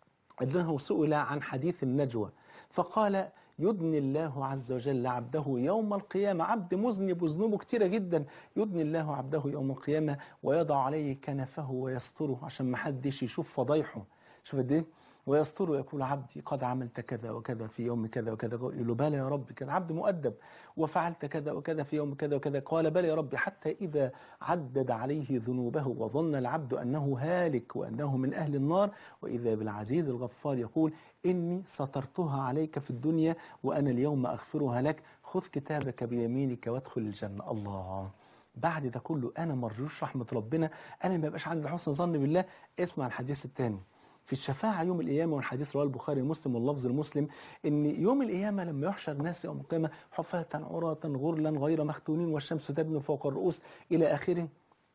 أنه سئل عن حديث النجوى فقال يدني الله عز وجل عبده يوم القيامة عبد مذنب وذنوبه كتيرة جدا يدني الله عبده يوم القيامة ويضع عليه كنفه ويستره عشان ما حدش يشوف فضايحه شوف قد ايه ويستره يقول عبدي قد عملت كذا وكذا في يوم كذا وكذا يقول له بلى يا رب كان عبد مؤدب وفعلت كذا وكذا في يوم كذا وكذا قال بلى يا رب حتى إذا عدد عليه ذنوبه وظن العبد أنه هالك وأنه من أهل النار وإذا بالعزيز الغفار يقول إني سترتها عليك في الدنيا وأنا اليوم أغفرها لك خذ كتابك بيمينك وادخل الجنة الله بعد ده كله أنا مرجوش رحمة ربنا أنا ما يبقاش عندي حسن ظن بالله اسمع الحديث الثاني في الشفاعة يوم القيامة والحديث رواه البخاري ومسلم واللفظ المسلم إن يوم القيامة لما يحشر الناس يوم القيامة حفاة عراة غرلا غير مختونين والشمس تدنو فوق الرؤوس إلى آخره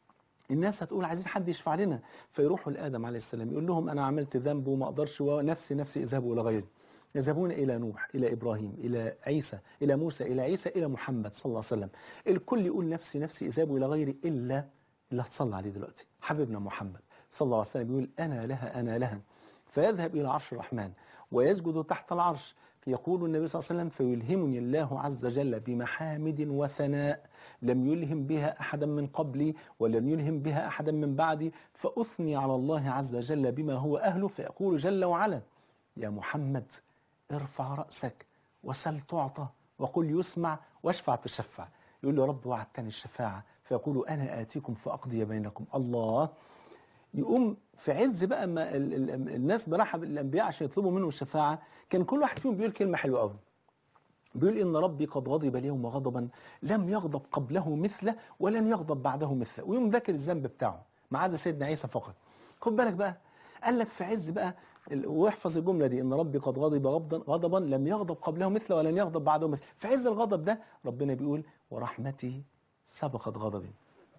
الناس هتقول عايزين حد يشفع لنا فيروحوا لآدم عليه السلام يقول لهم أنا عملت ذنب وما أقدرش ونفسي نفسي اذهبوا إلى غيري يذهبون إلى نوح إلى إبراهيم إلى عيسى إلى موسى إلى عيسى إلى محمد صلى الله عليه وسلم الكل يقول نفسي نفسي اذهبوا إلى غيري إلا اللي هتصلى عليه دلوقتي حبيبنا محمد صلى الله عليه وسلم يقول أنا لها أنا لها فيذهب إلى عرش الرحمن ويسجد تحت العرش يقول النبي صلى الله عليه وسلم فيلهمني الله عز وجل بمحامد وثناء لم يلهم بها أحدا من قبلي ولم يلهم بها أحدا من بعدي فأثني على الله عز وجل بما هو أهله فيقول جل وعلا يا محمد ارفع رأسك وسل تعطى وقل يسمع واشفع تشفع يقول له رب وعدتني الشفاعة فيقول أنا آتيكم فأقضي بينكم الله يقوم في عز بقى ما ال ال الناس برحب الانبياء عشان يطلبوا منهم الشفاعه كان كل واحد فيهم بيقول كلمه حلوه قوي بيقول إن ربي قد غضب اليوم غضبا لم يغضب قبله مثله ولن يغضب بعده مثله ويوم ذاكر الذنب بتاعه ما عدا سيدنا عيسى فقط خد بالك بقى قال لك في عز بقى ال- واحفظ الجملة دي إن ربي قد غضب غضبا غضبا لم يغضب قبله مثله ولن يغضب بعده مثله في عز الغضب ده ربنا بيقول ورحمتي سبقت غضبي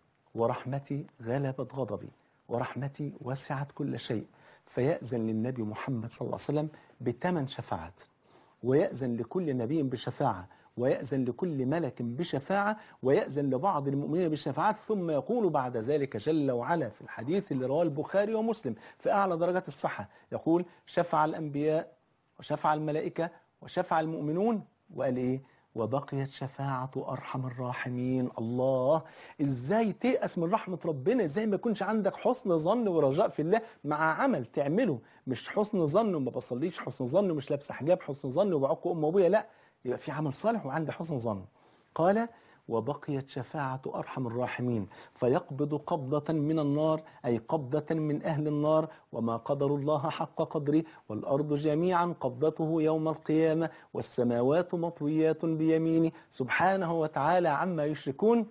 ورحمتي غلبت غضبي ورحمتي وسعت كل شيء فيأذن للنبي محمد صلى الله عليه وسلم بثمان شفاعات ويأذن لكل نبي بشفاعة ويأذن لكل ملك بشفاعة ويأذن لبعض المؤمنين بالشفاعات ثم يقول بعد ذلك جل وعلا في الحديث اللي رواه البخاري ومسلم في أعلى درجات الصحة يقول شفع الأنبياء وشفع الملائكة وشفع المؤمنون وقال إيه وبقيت شفاعة أرحم الراحمين الله إزاي تيأس من رحمة ربنا إزاي ما يكونش عندك حسن ظن ورجاء في الله مع عمل تعمله مش حسن ظن وما بصليش حسن ظن ومش لابسه حجاب حسن ظن وبعق أم وأبويا لا يبقى في عمل صالح وعندي حسن ظن قال وبقيت شفاعة أرحم الراحمين فيقبض قبضة من النار أي قبضة من أهل النار وما قدر الله حق قدره والأرض جميعا قبضته يوم القيامة والسماوات مطويات بيمينه سبحانه وتعالى عما يشركون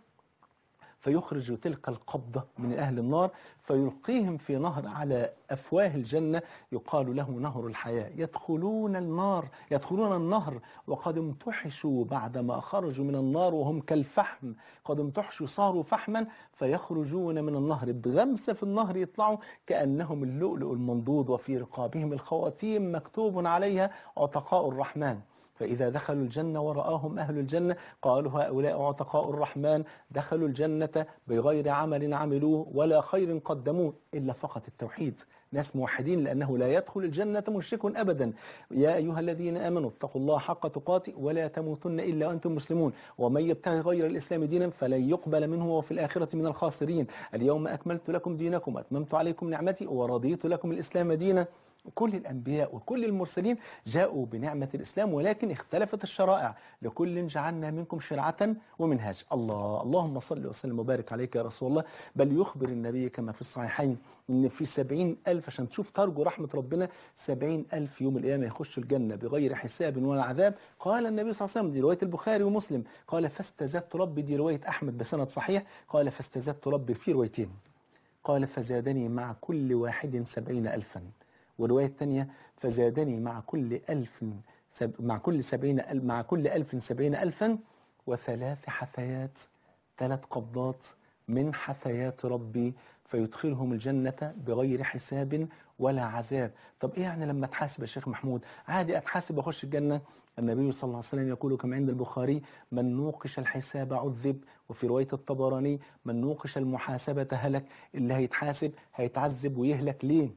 فيخرج تلك القبضة من أهل النار فيلقيهم في نهر على أفواه الجنة يقال له نهر الحياة يدخلون النار يدخلون النهر وقد امتحشوا بعدما خرجوا من النار وهم كالفحم قد امتحشوا صاروا فحما فيخرجون من النهر بغمسة في النهر يطلعوا كأنهم اللؤلؤ المنضود وفي رقابهم الخواتيم مكتوب عليها عتقاء الرحمن فإذا دخلوا الجنة ورآهم أهل الجنة قالوا هؤلاء عتقاء الرحمن دخلوا الجنة بغير عمل عملوه ولا خير قدموه إلا فقط التوحيد ناس موحدين لأنه لا يدخل الجنة مشرك أبدا يا أيها الذين آمنوا اتقوا الله حق تقاته ولا تموتن إلا وأنتم مسلمون ومن يبتغي غير الإسلام دينا فلن يقبل منه وفي الآخرة من الخاسرين اليوم أكملت لكم دينكم وأتممت عليكم نعمتي ورضيت لكم الإسلام دينا كل الأنبياء وكل المرسلين جاءوا بنعمة الإسلام ولكن اختلفت الشرائع لكل جعلنا منكم شرعة ومنهاج الله اللهم صل وسلم وبارك عليك يا رسول الله بل يخبر النبي كما في الصحيحين إن في سبعين ألف عشان تشوف ترجو رحمة ربنا سبعين ألف يوم القيامة يخشوا الجنة بغير حساب ولا عذاب قال النبي صلى الله عليه وسلم دي رواية البخاري ومسلم قال فاستزدت ربي دي رواية أحمد بسند صحيح قال فاستزدت ربي في روايتين قال فزادني مع كل واحد سبعين ألفا والرواية الثانية فزادني مع كل ألف سب مع كل سبعين ألف مع كل ألف سبعين ألفا وثلاث حثيات ثلاث قبضات من حثيات ربي فيدخلهم الجنة بغير حساب ولا عذاب طب إيه يعني لما أتحاسب يا شيخ محمود عادي أتحاسب وأخش الجنة النبي صلى الله عليه وسلم يقول كما عند البخاري من نوقش الحساب عذب وفي رواية الطبراني من نوقش المحاسبة هلك اللي هيتحاسب هيتعذب ويهلك ليه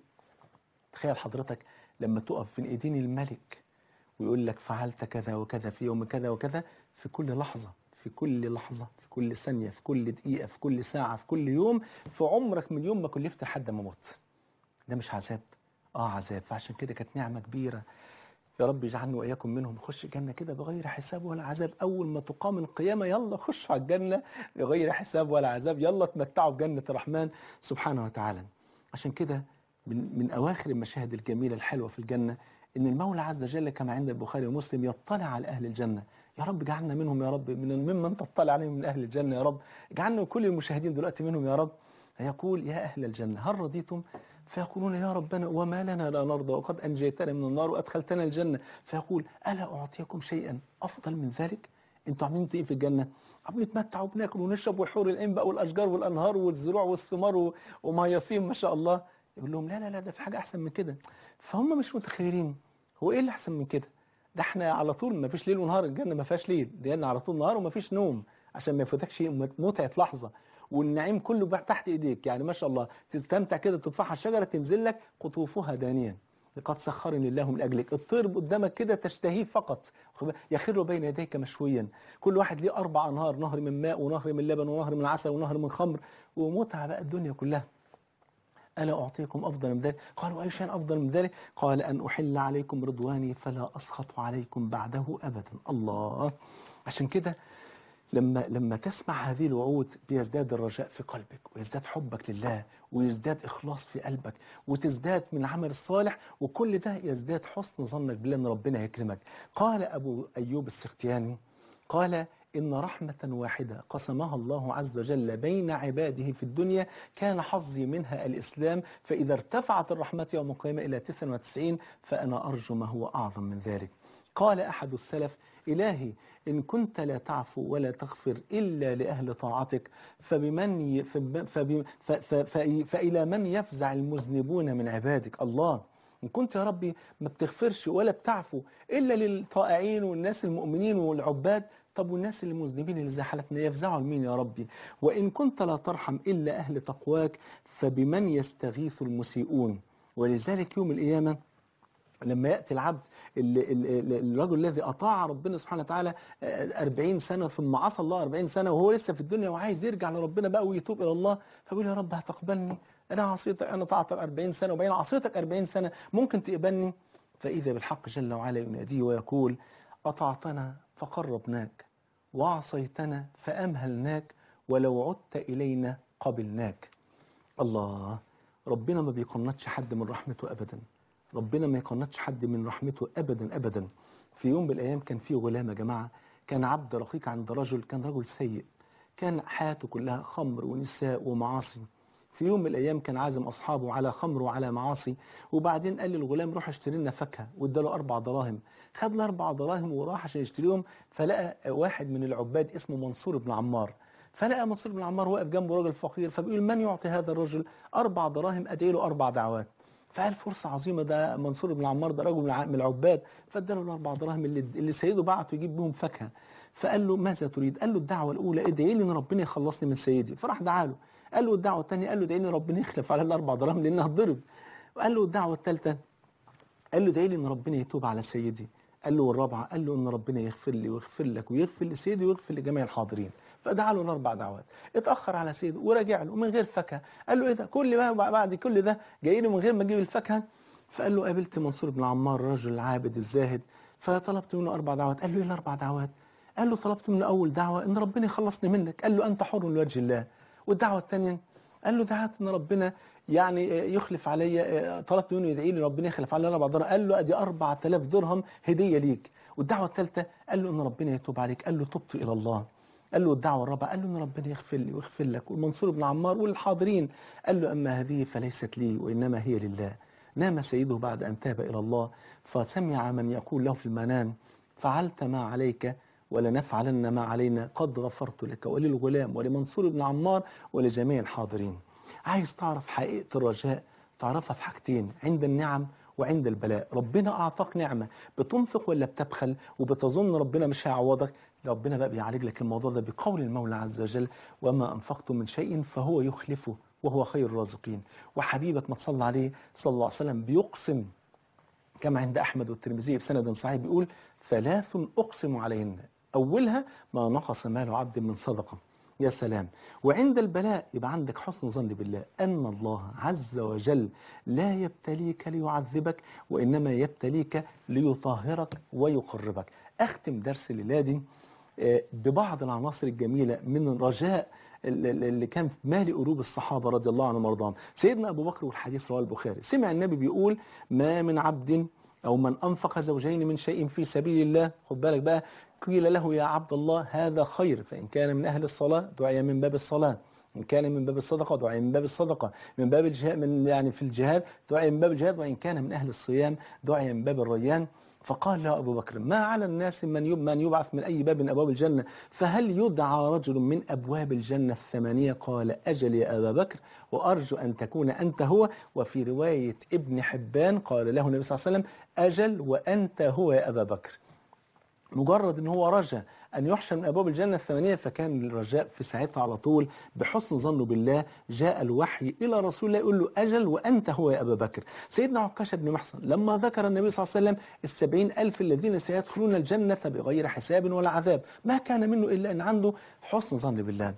تخيل حضرتك لما تقف بين ايدين الملك ويقول لك فعلت كذا وكذا في يوم كذا وكذا في كل لحظة في كل لحظة في كل ثانية في كل دقيقة في كل ساعة في كل يوم في عمرك من يوم ما كلفت لحد ما مت ده مش عذاب اه عذاب فعشان كده كانت نعمة كبيرة يا رب يجعلني واياكم منهم خش الجنه كده بغير حساب ولا عذاب اول ما تقام القيامه يلا خشوا على الجنه بغير حساب ولا عذاب يلا تمتعوا بجنه الرحمن سبحانه وتعالى عشان كده من, من اواخر المشاهد الجميله الحلوه في الجنه ان المولى عز وجل كما عند البخاري ومسلم يطلع على اهل الجنه يا رب اجعلنا منهم يا رب من ممن تطلع عليهم من اهل الجنه يا رب اجعلنا كل المشاهدين دلوقتي منهم يا رب يقول يا اهل الجنه هل رضيتم فيقولون يا ربنا وما لنا لا نرضى وقد انجيتنا من النار وادخلتنا الجنه فيقول الا اعطيكم شيئا افضل من ذلك انتوا عاملين ايه في الجنه عاملين نتمتع وبناكل ونشرب وحور العين بقى والاشجار والانهار والزروع والثمار و- ومهيصين ما شاء الله يقول لهم لا لا لا ده في حاجه احسن من كده فهم مش متخيلين هو ايه اللي احسن من كده ده احنا على طول ما فيش ليل ونهار الجنه ما فيهاش ليل لان على طول نهار وما فيش نوم عشان ما يفوتكش متعه لحظه والنعيم كله بقى تحت ايديك يعني ما شاء الله تستمتع كده تفاحه الشجره تنزل لك قطوفها دانيا لقد سخرني الله من اجلك الطير قدامك كده تشتهيه فقط واخد بالك؟ يخر بين يديك مشويا كل واحد ليه اربع انهار نهر من ماء ونهر من لبن ونهر من عسل ونهر من خمر ومتعه بقى الدنيا كلها ألا أعطيكم أفضل من ذلك قالوا أي شيء أفضل من ذلك قال أن أحل عليكم رضواني فلا أسخط عليكم بعده أبدا الله عشان كده لما لما تسمع هذه الوعود بيزداد الرجاء في قلبك ويزداد حبك لله ويزداد اخلاص في قلبك وتزداد من العمل الصالح وكل ده يزداد حسن ظنك بالله ان ربنا يكرمك قال ابو ايوب السختياني قال إن رحمة واحدة قسمها الله عز وجل بين عباده في الدنيا كان حظي منها الإسلام فإذا ارتفعت الرحمة يوم القيامة إلى 99 فأنا أرجو ما هو أعظم من ذلك قال أحد السلف إلهي إن كنت لا تعفو ولا تغفر إلا لأهل طاعتك فبمن ي... فب... فب... ف... ف... ف... فإلى من يفزع المذنبون من عبادك الله إن كنت يا ربي ما بتغفرش ولا بتعفو إلا للطائعين والناس المؤمنين والعباد طب والناس اللي مذنبين اللي زي حالتنا يفزعوا لمين يا ربي وإن كنت لا ترحم إلا أهل تقواك فبمن يستغيث المسيئون ولذلك يوم القيامة لما يأتي العبد اللي اللي الرجل الذي أطاع ربنا سبحانه وتعالى أربعين سنة ثم عصى الله أربعين سنة وهو لسه في الدنيا وعايز يرجع لربنا بقى ويتوب إلى الله فبيقول يا رب هتقبلني أنا عصيتك أنا طاعتك أربعين سنة وبين عصيتك أربعين سنة ممكن تقبلني فإذا بالحق جل وعلا يناديه ويقول أطعتنا فقربناك وعصيتنا فأمهلناك ولو عدت إلينا قبلناك الله ربنا ما بيقنطش حد من رحمته أبدا ربنا ما يقنطش حد من رحمته أبدا أبدا في يوم من الأيام كان في غلام يا جماعة كان عبد رقيق عند رجل كان رجل سيء كان حياته كلها خمر ونساء ومعاصي في يوم من الايام كان عازم اصحابه على خمر وعلى معاصي وبعدين قال للغلام روح اشتري لنا فاكهه واداله اربع دراهم خد له اربع دراهم وراح عشان يشتريهم فلقى واحد من العباد اسمه منصور بن عمار فلقى منصور بن عمار واقف جنبه راجل فقير فبيقول من يعطي هذا الرجل اربع دراهم ادعي له اربع دعوات فقال فرصة عظيمة ده منصور بن عمار ده رجل من العباد فاداله الاربع دراهم اللي, اللي سيده بعته يجيب بهم فاكهه فقال له ماذا تريد؟ قال له الدعوه الاولى ادعي لي ان ربنا يخلصني من سيدي فراح دعا له قال له الدعوه الثانيه قال له ادعي لي ربنا يخلف على الاربع دراهم لانها هتضرب وقال له الدعوه الثالثه قال له ادعي لي ان ربنا يتوب على سيدي قال له والرابعه قال له ان ربنا يغفر لي ويغفر لك ويغفر لسيدي ويغفر لجميع الحاضرين فدعا له الاربع دعوات اتاخر على سيده ورجع له من غير فاكهه قال له ايه ده كل ما بعد كل ده جاي لي من غير ما اجيب الفاكهه فقال له قابلت منصور بن عمار الرجل العابد الزاهد فطلبت منه اربع دعوات قال له ايه الاربع دعوات قال له طلبت منه اول دعوه ان ربنا يخلصني منك قال له انت حر لوجه الله والدعوه الثانيه قال له دعت ان ربنا يعني يخلف علي طلبت منه يدعي لي ربنا يخلف علي اربع درهم قال له ادي 4000 درهم هديه ليك والدعوه الثالثه قال له ان ربنا يتوب عليك قال له تبت الى الله قال له الدعوه الرابعه قال له ان ربنا يغفر لي ويغفر لك والمنصور بن عمار والحاضرين قال له اما هذه فليست لي وانما هي لله نام سيده بعد ان تاب الى الله فسمع من يقول له في المنام فعلت ما عليك ولنفعلن ما علينا قد غفرت لك وللغلام ولمنصور بن عمار ولجميع الحاضرين عايز تعرف حقيقة الرجاء تعرفها في حاجتين عند النعم وعند البلاء ربنا أعطاك نعمة بتنفق ولا بتبخل وبتظن ربنا مش هيعوضك ربنا بقى بيعالج لك الموضوع ده بقول المولى عز وجل وما أنفقتم من شيء فهو يخلفه وهو خير الرازقين وحبيبك ما تصلى عليه صلى الله عليه وسلم بيقسم كما عند أحمد والترمذي بسند صحيح بيقول ثلاث أقسم عليهن أولها ما نقص مال عبد من صدقة يا سلام وعند البلاء يبقى عندك حسن ظن بالله أن الله عز وجل لا يبتليك ليعذبك وإنما يبتليك ليطهرك ويقربك أختم درس الليلة دي ببعض العناصر الجميلة من الرجاء اللي كان في مالي قلوب الصحابة رضي الله عنهم وارضاهم سيدنا أبو بكر والحديث رواه البخاري سمع النبي بيقول ما من عبد أو من أنفق زوجين من شيء في سبيل الله خد بالك بقى قيل له يا عبد الله هذا خير فإن كان من أهل الصلاة دعي من باب الصلاة إن كان من باب الصدقة دعي من باب الصدقة من باب الجهاد من يعني في الجهاد دعي من باب الجهاد وإن كان من أهل الصيام دعي من باب الريان فقال له أبو بكر ما على الناس من من يبعث من أي باب من أبواب الجنة فهل يدعى رجل من أبواب الجنة الثمانية قال أجل يا أبا بكر وأرجو أن تكون أنت هو وفي رواية ابن حبان قال له النبي صلى الله عليه وسلم أجل وأنت هو يا أبا بكر مجرد ان هو رجا ان يحشر من ابواب الجنه الثمانيه فكان الرجاء في ساعتها على طول بحسن ظنه بالله جاء الوحي الى رسول الله يقول له اجل وانت هو يا ابا بكر سيدنا عكاشه بن محصن لما ذكر النبي صلى الله عليه وسلم السبعين الف الذين سيدخلون الجنه بغير حساب ولا عذاب ما كان منه الا ان عنده حسن ظن بالله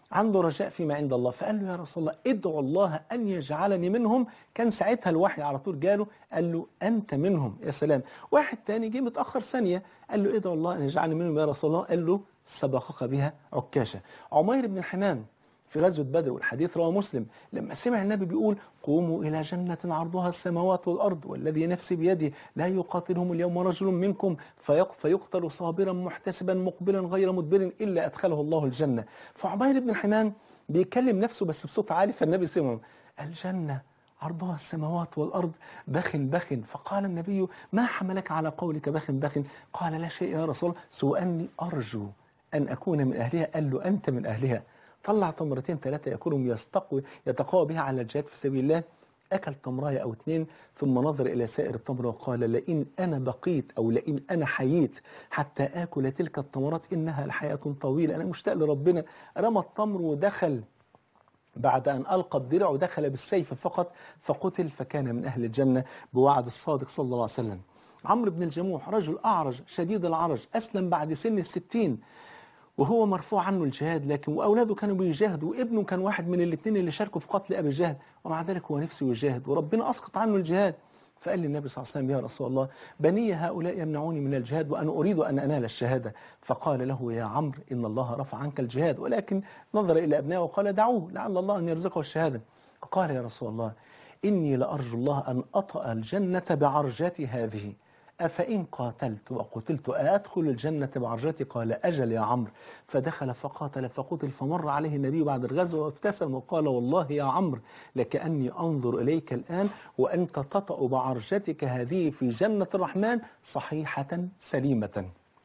عنده رجاء فيما عند الله فقال له يا رسول الله ادعو الله أن يجعلني منهم كان ساعتها الوحي على طول جاله قال له أنت منهم يا سلام واحد تاني جه متأخر ثانية قال له ادعو الله أن يجعلني منهم يا رسول الله قال له سبقك بها عكاشة عمير بن الحمام في غزوة بدر والحديث رواه مسلم لما سمع النبي بيقول قوموا إلى جنة عرضها السماوات والأرض والذي نفسي بيده لا يقاتلهم اليوم رجل منكم فيق فيقتل صابرا محتسبا مقبلا غير مدبر إلا أدخله الله الجنة فعمير بن الحمام بيكلم نفسه بس بصوت عالي فالنبي سمعه الجنة عرضها السماوات والأرض بخ بخ فقال النبي ما حملك على قولك بخ بخ قال لا شيء يا رسول الله سوى أني أرجو أن أكون من أهلها قال له أنت من أهلها طلع تمرتين ثلاثة يكونوا يستقوي يتقوى بها على الجهاد في سبيل الله أكل تمراية أو اتنين ثم نظر إلى سائر التمر وقال لئن أنا بقيت أو لئن أنا حييت حتى آكل تلك التمرات إنها لحياة طويلة أنا مشتاق لربنا رمى التمر ودخل بعد أن ألقى الدرع ودخل بالسيف فقط فقتل فكان من أهل الجنة بوعد الصادق صلى الله عليه وسلم عمرو بن الجموح رجل أعرج شديد العرج أسلم بعد سن الستين وهو مرفوع عنه الجهاد لكن واولاده كانوا بيجاهدوا وابنه كان واحد من الاثنين اللي شاركوا في قتل ابي جهل ومع ذلك هو نفسه يجاهد وربنا اسقط عنه الجهاد فقال للنبي صلى الله عليه وسلم يا رسول الله بني هؤلاء يمنعوني من الجهاد وانا اريد ان انال الشهاده فقال له يا عمرو ان الله رفع عنك الجهاد ولكن نظر الى ابنائه وقال دعوه لعل الله ان يرزقه الشهاده فقال يا رسول الله اني لارجو الله ان اطأ الجنه بعرجتي هذه أفإن قاتلت وقتلت أدخل الجنة بعرجتي قال أجل يا عمرو فدخل فقاتل فقتل فمر عليه النبي بعد الغزو وابتسم وقال والله يا عمرو لكأني أنظر إليك الآن وأنت تطأ بعرجتك هذه في جنة الرحمن صحيحة سليمة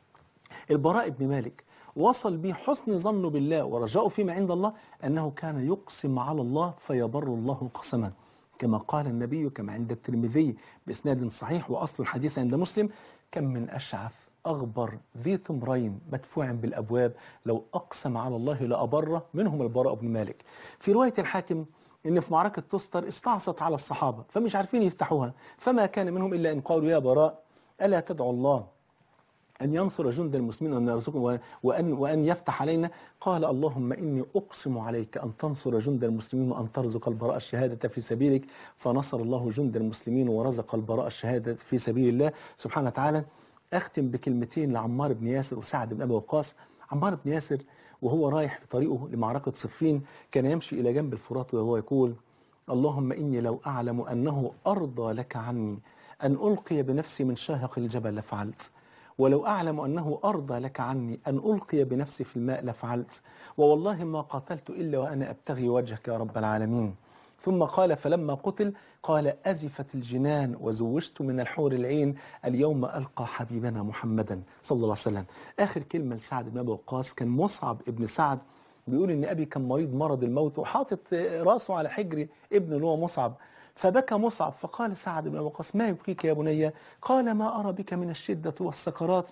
البراء بن مالك وصل به حسن ظنه بالله ورجاؤه فيما عند الله أنه كان يقسم على الله فيبر الله قسما كما قال النبي كما عند الترمذي بإسناد صحيح وأصل الحديث عند مسلم كم من أشعث أغبر ذي تمرين مدفوع بالأبواب لو أقسم على الله لأبره منهم البراء بن مالك في رواية الحاكم إن في معركة تستر استعصت على الصحابة فمش عارفين يفتحوها فما كان منهم إلا أن قالوا يا براء ألا تدعو الله أن ينصر جند المسلمين وأن يرزقهم وأن وأن يفتح علينا قال اللهم إني أقسم عليك أن تنصر جند المسلمين وأن ترزق البراء الشهادة في سبيلك فنصر الله جند المسلمين ورزق البراء الشهادة في سبيل الله سبحانه وتعالى أختم بكلمتين لعمار بن ياسر وسعد بن أبي وقاص عمار بن ياسر وهو رايح في طريقه لمعركة صفين كان يمشي إلى جنب الفرات وهو يقول اللهم إني لو أعلم أنه أرضى لك عني أن ألقي بنفسي من شاهق الجبل لفعلت ولو أعلم أنه أرضى لك عني أن ألقي بنفسي في الماء لفعلت ووالله ما قاتلت إلا وأنا أبتغي وجهك يا رب العالمين ثم قال فلما قتل قال أزفت الجنان وزوجت من الحور العين اليوم ألقى حبيبنا محمدا صلى الله عليه وسلم آخر كلمة لسعد بن أبي وقاص كان مصعب ابن سعد بيقول إن أبي كان مريض مرض الموت وحاطط راسه على حجر ابنه اللي هو مصعب فبكى مصعب فقال سعد بن أبي وقاص ما يبكيك يا بني قال ما أرى بك من الشدة والسكرات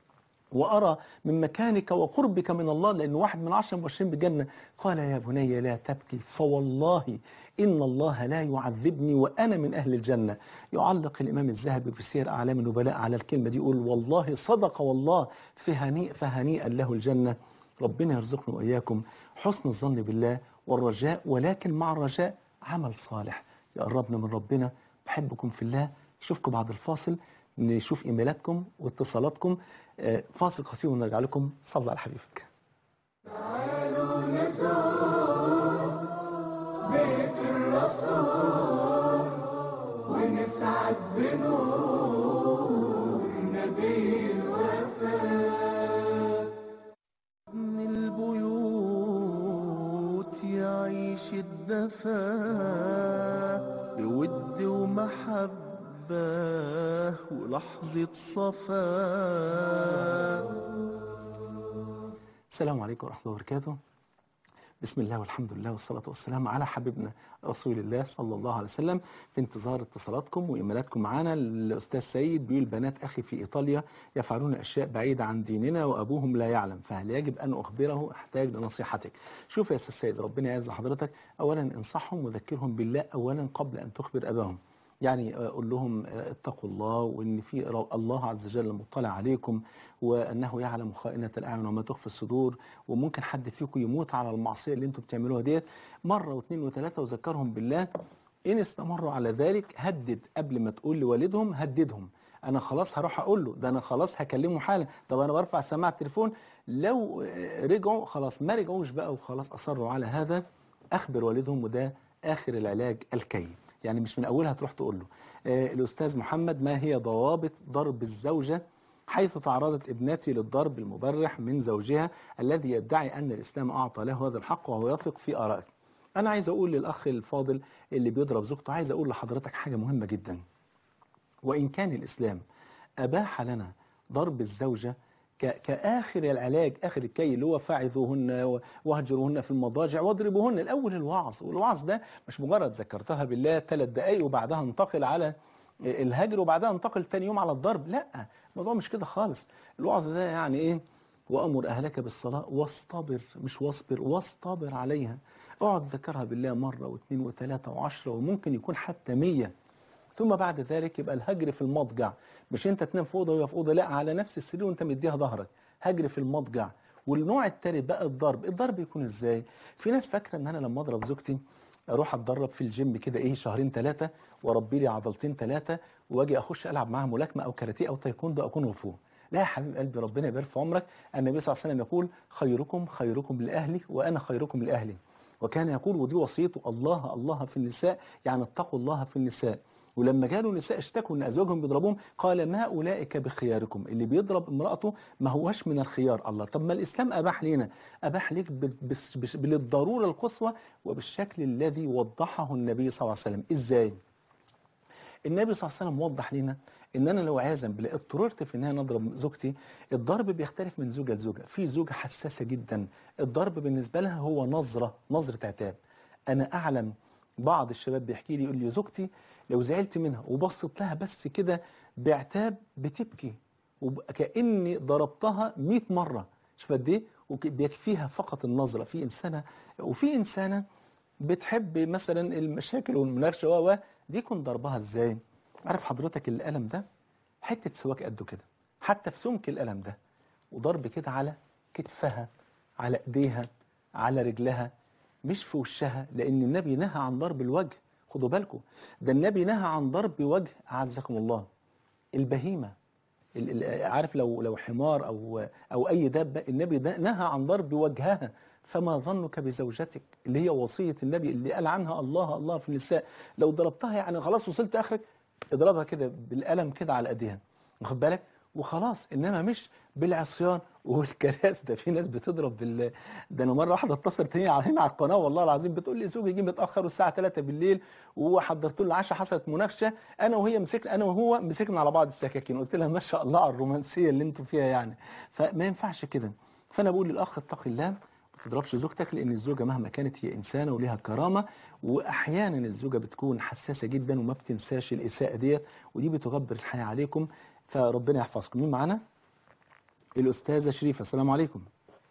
وأرى من مكانك وقربك من الله لأن واحد من عشر مبشرين بالجنة قال يا بني لا تبكي فوالله إن الله لا يعذبني وأنا من أهل الجنة يعلق الإمام الذهبي في سير أعلام النبلاء على الكلمة دي يقول والله صدق والله فهنيء فهنيئا له الجنة ربنا يرزقنا وإياكم حسن الظن بالله والرجاء ولكن مع الرجاء عمل صالح يقربنا من ربنا بحبكم في الله اشوفكم بعد الفاصل نشوف ايميلاتكم واتصالاتكم آه، فاصل قصير ونرجع لكم صلى على حبيبك تعالوا نزور بيت الرسول ونسعد بنور نبي الوفاء من البيوت يعيش الدفا بود ومحبة ولحظة صفاء السلام عليكم ورحمة الله وبركاته بسم الله والحمد لله والصلاة والسلام على حبيبنا رسول الله صلى الله عليه وسلم في انتظار اتصالاتكم وإيميلاتكم معنا الأستاذ سيد بيقول بنات أخي في إيطاليا يفعلون أشياء بعيدة عن ديننا وأبوهم لا يعلم فهل يجب أن أخبره أحتاج لنصيحتك شوف يا أستاذ سيد ربنا يعز حضرتك أولا انصحهم وذكرهم بالله أولا قبل أن تخبر أباهم يعني آه، قول لهم آه، اتقوا الله وان في ر- الله عز وجل مطلع عليكم وانه يعلم خائنة الاعين وما تخفي الصدور وممكن حد فيكم يموت على المعصية اللي انتم بتعملوها ديت مرة واثنين وثلاثة وذكرهم بالله ان استمروا على ذلك هدد قبل ما تقول لوالدهم هددهم انا خلاص هروح اقول له ده انا خلاص هكلمه حالا طب انا برفع سماعه التليفون لو آه، رجعوا خلاص ما رجعوش بقى وخلاص اصروا على هذا اخبر والدهم وده اخر العلاج الكي يعني مش من اولها تروح تقول له آه الاستاذ محمد ما هي ضوابط ضرب الزوجه حيث تعرضت ابنتي للضرب المبرح من زوجها الذي يدعي ان الاسلام اعطى له هذا الحق وهو يثق في ارائه انا عايز اقول للاخ الفاضل اللي بيضرب زوجته عايز اقول لحضرتك حاجه مهمه جدا وإن كان الإسلام أباح لنا ضرب الزوجة ك- كآخر العلاج آخر الكي اللي هو فاعذوهن و- واهجروهن في المضاجع واضربوهن الأول الوعظ والوعظ ده مش مجرد ذكرتها بالله ثلاث دقايق وبعدها انتقل على الهجر وبعدها انتقل تاني يوم على الضرب لا الموضوع مش كده خالص الوعظ ده يعني ايه وأمر أهلك بالصلاة واصطبر مش واصبر واصطبر عليها اقعد ذكرها بالله مرة واثنين وثلاثة وعشرة وممكن يكون حتى مية ثم بعد ذلك يبقى الهجر في المضجع مش انت تنام في اوضه وهي في اوضه لا على نفس السرير وانت مديها ظهرك هجر في المضجع والنوع التالت بقى الضرب الضرب يكون ازاي في ناس فاكره ان انا لما اضرب زوجتي اروح اتدرب في الجيم كده ايه شهرين ثلاثه واربي لي عضلتين ثلاثه واجي اخش العب معاها ملاكمه او كاراتيه او تايكوندو او كونغ فو لا يا حبيب قلبي ربنا يبارك في عمرك النبي صلى الله عليه وسلم يقول خيركم خيركم لاهلي وانا خيركم لاهلي وكان يقول ودي وصيته الله الله في النساء يعني اتقوا الله في النساء ولما جاله نساء اشتكوا ان ازواجهم بيضربوهم قال ما اولئك بخياركم اللي بيضرب امراته ما هوش من الخيار الله طب ما الاسلام اباح لنا اباح ليك بال- بس- بس- بالضروره القصوى وبالشكل الذي وضحه النبي صلى الله عليه وسلم ازاي النبي صلى الله عليه وسلم وضح لنا ان انا لو عازم بالله اضطررت في ان انا اضرب زوجتي الضرب بيختلف من زوجه لزوجه في زوجه حساسه جدا الضرب بالنسبه لها هو نظره نظره عتاب انا اعلم بعض الشباب بيحكي لي يقول لي زوجتي لو زعلت منها وبصيت لها بس كده بعتاب بتبكي وكاني ضربتها 100 مره شوف قد ايه وبيكفيها فقط النظره في انسانه وفي انسانه بتحب مثلا المشاكل والمناقشه و و دي يكون ضربها ازاي عارف حضرتك القلم ده حته سواك قده كده حتى في سمك القلم ده وضرب كده على كتفها على ايديها على رجلها مش في وشها لان النبي نهى عن ضرب الوجه خدوا بالكم ده النبي نهى عن ضرب وجه اعزكم الله البهيمه ال- ال- عارف لو لو حمار او او اي دابه النبي ده نهى عن ضرب وجهها فما ظنك بزوجتك اللي هي وصيه النبي اللي قال عنها الله الله في النساء لو ضربتها يعني خلاص وصلت اخرك اضربها كده بالقلم كده على ايديها واخد بالك وخلاص انما مش بالعصيان والكراس ده في ناس بتضرب بال ده انا مره واحده اتصلت هي على هنا على القناه والله العظيم بتقول لي زوجي جه متاخر والساعه 3 بالليل وحضرت له العشاء حصلت مناقشه انا وهي مسكنا انا وهو مسكنا على بعض السكاكين قلت لها ما شاء الله على الرومانسيه اللي انتوا فيها يعني فما ينفعش كده فانا بقول للاخ اتق الله ما تضربش زوجتك لان الزوجه مهما كانت هي انسانه وليها كرامه واحيانا الزوجه بتكون حساسه جدا وما بتنساش الاساءه ديت ودي بتغبر الحياه عليكم فربنا يحفظكم مين معانا الاستاذه شريفه السلام عليكم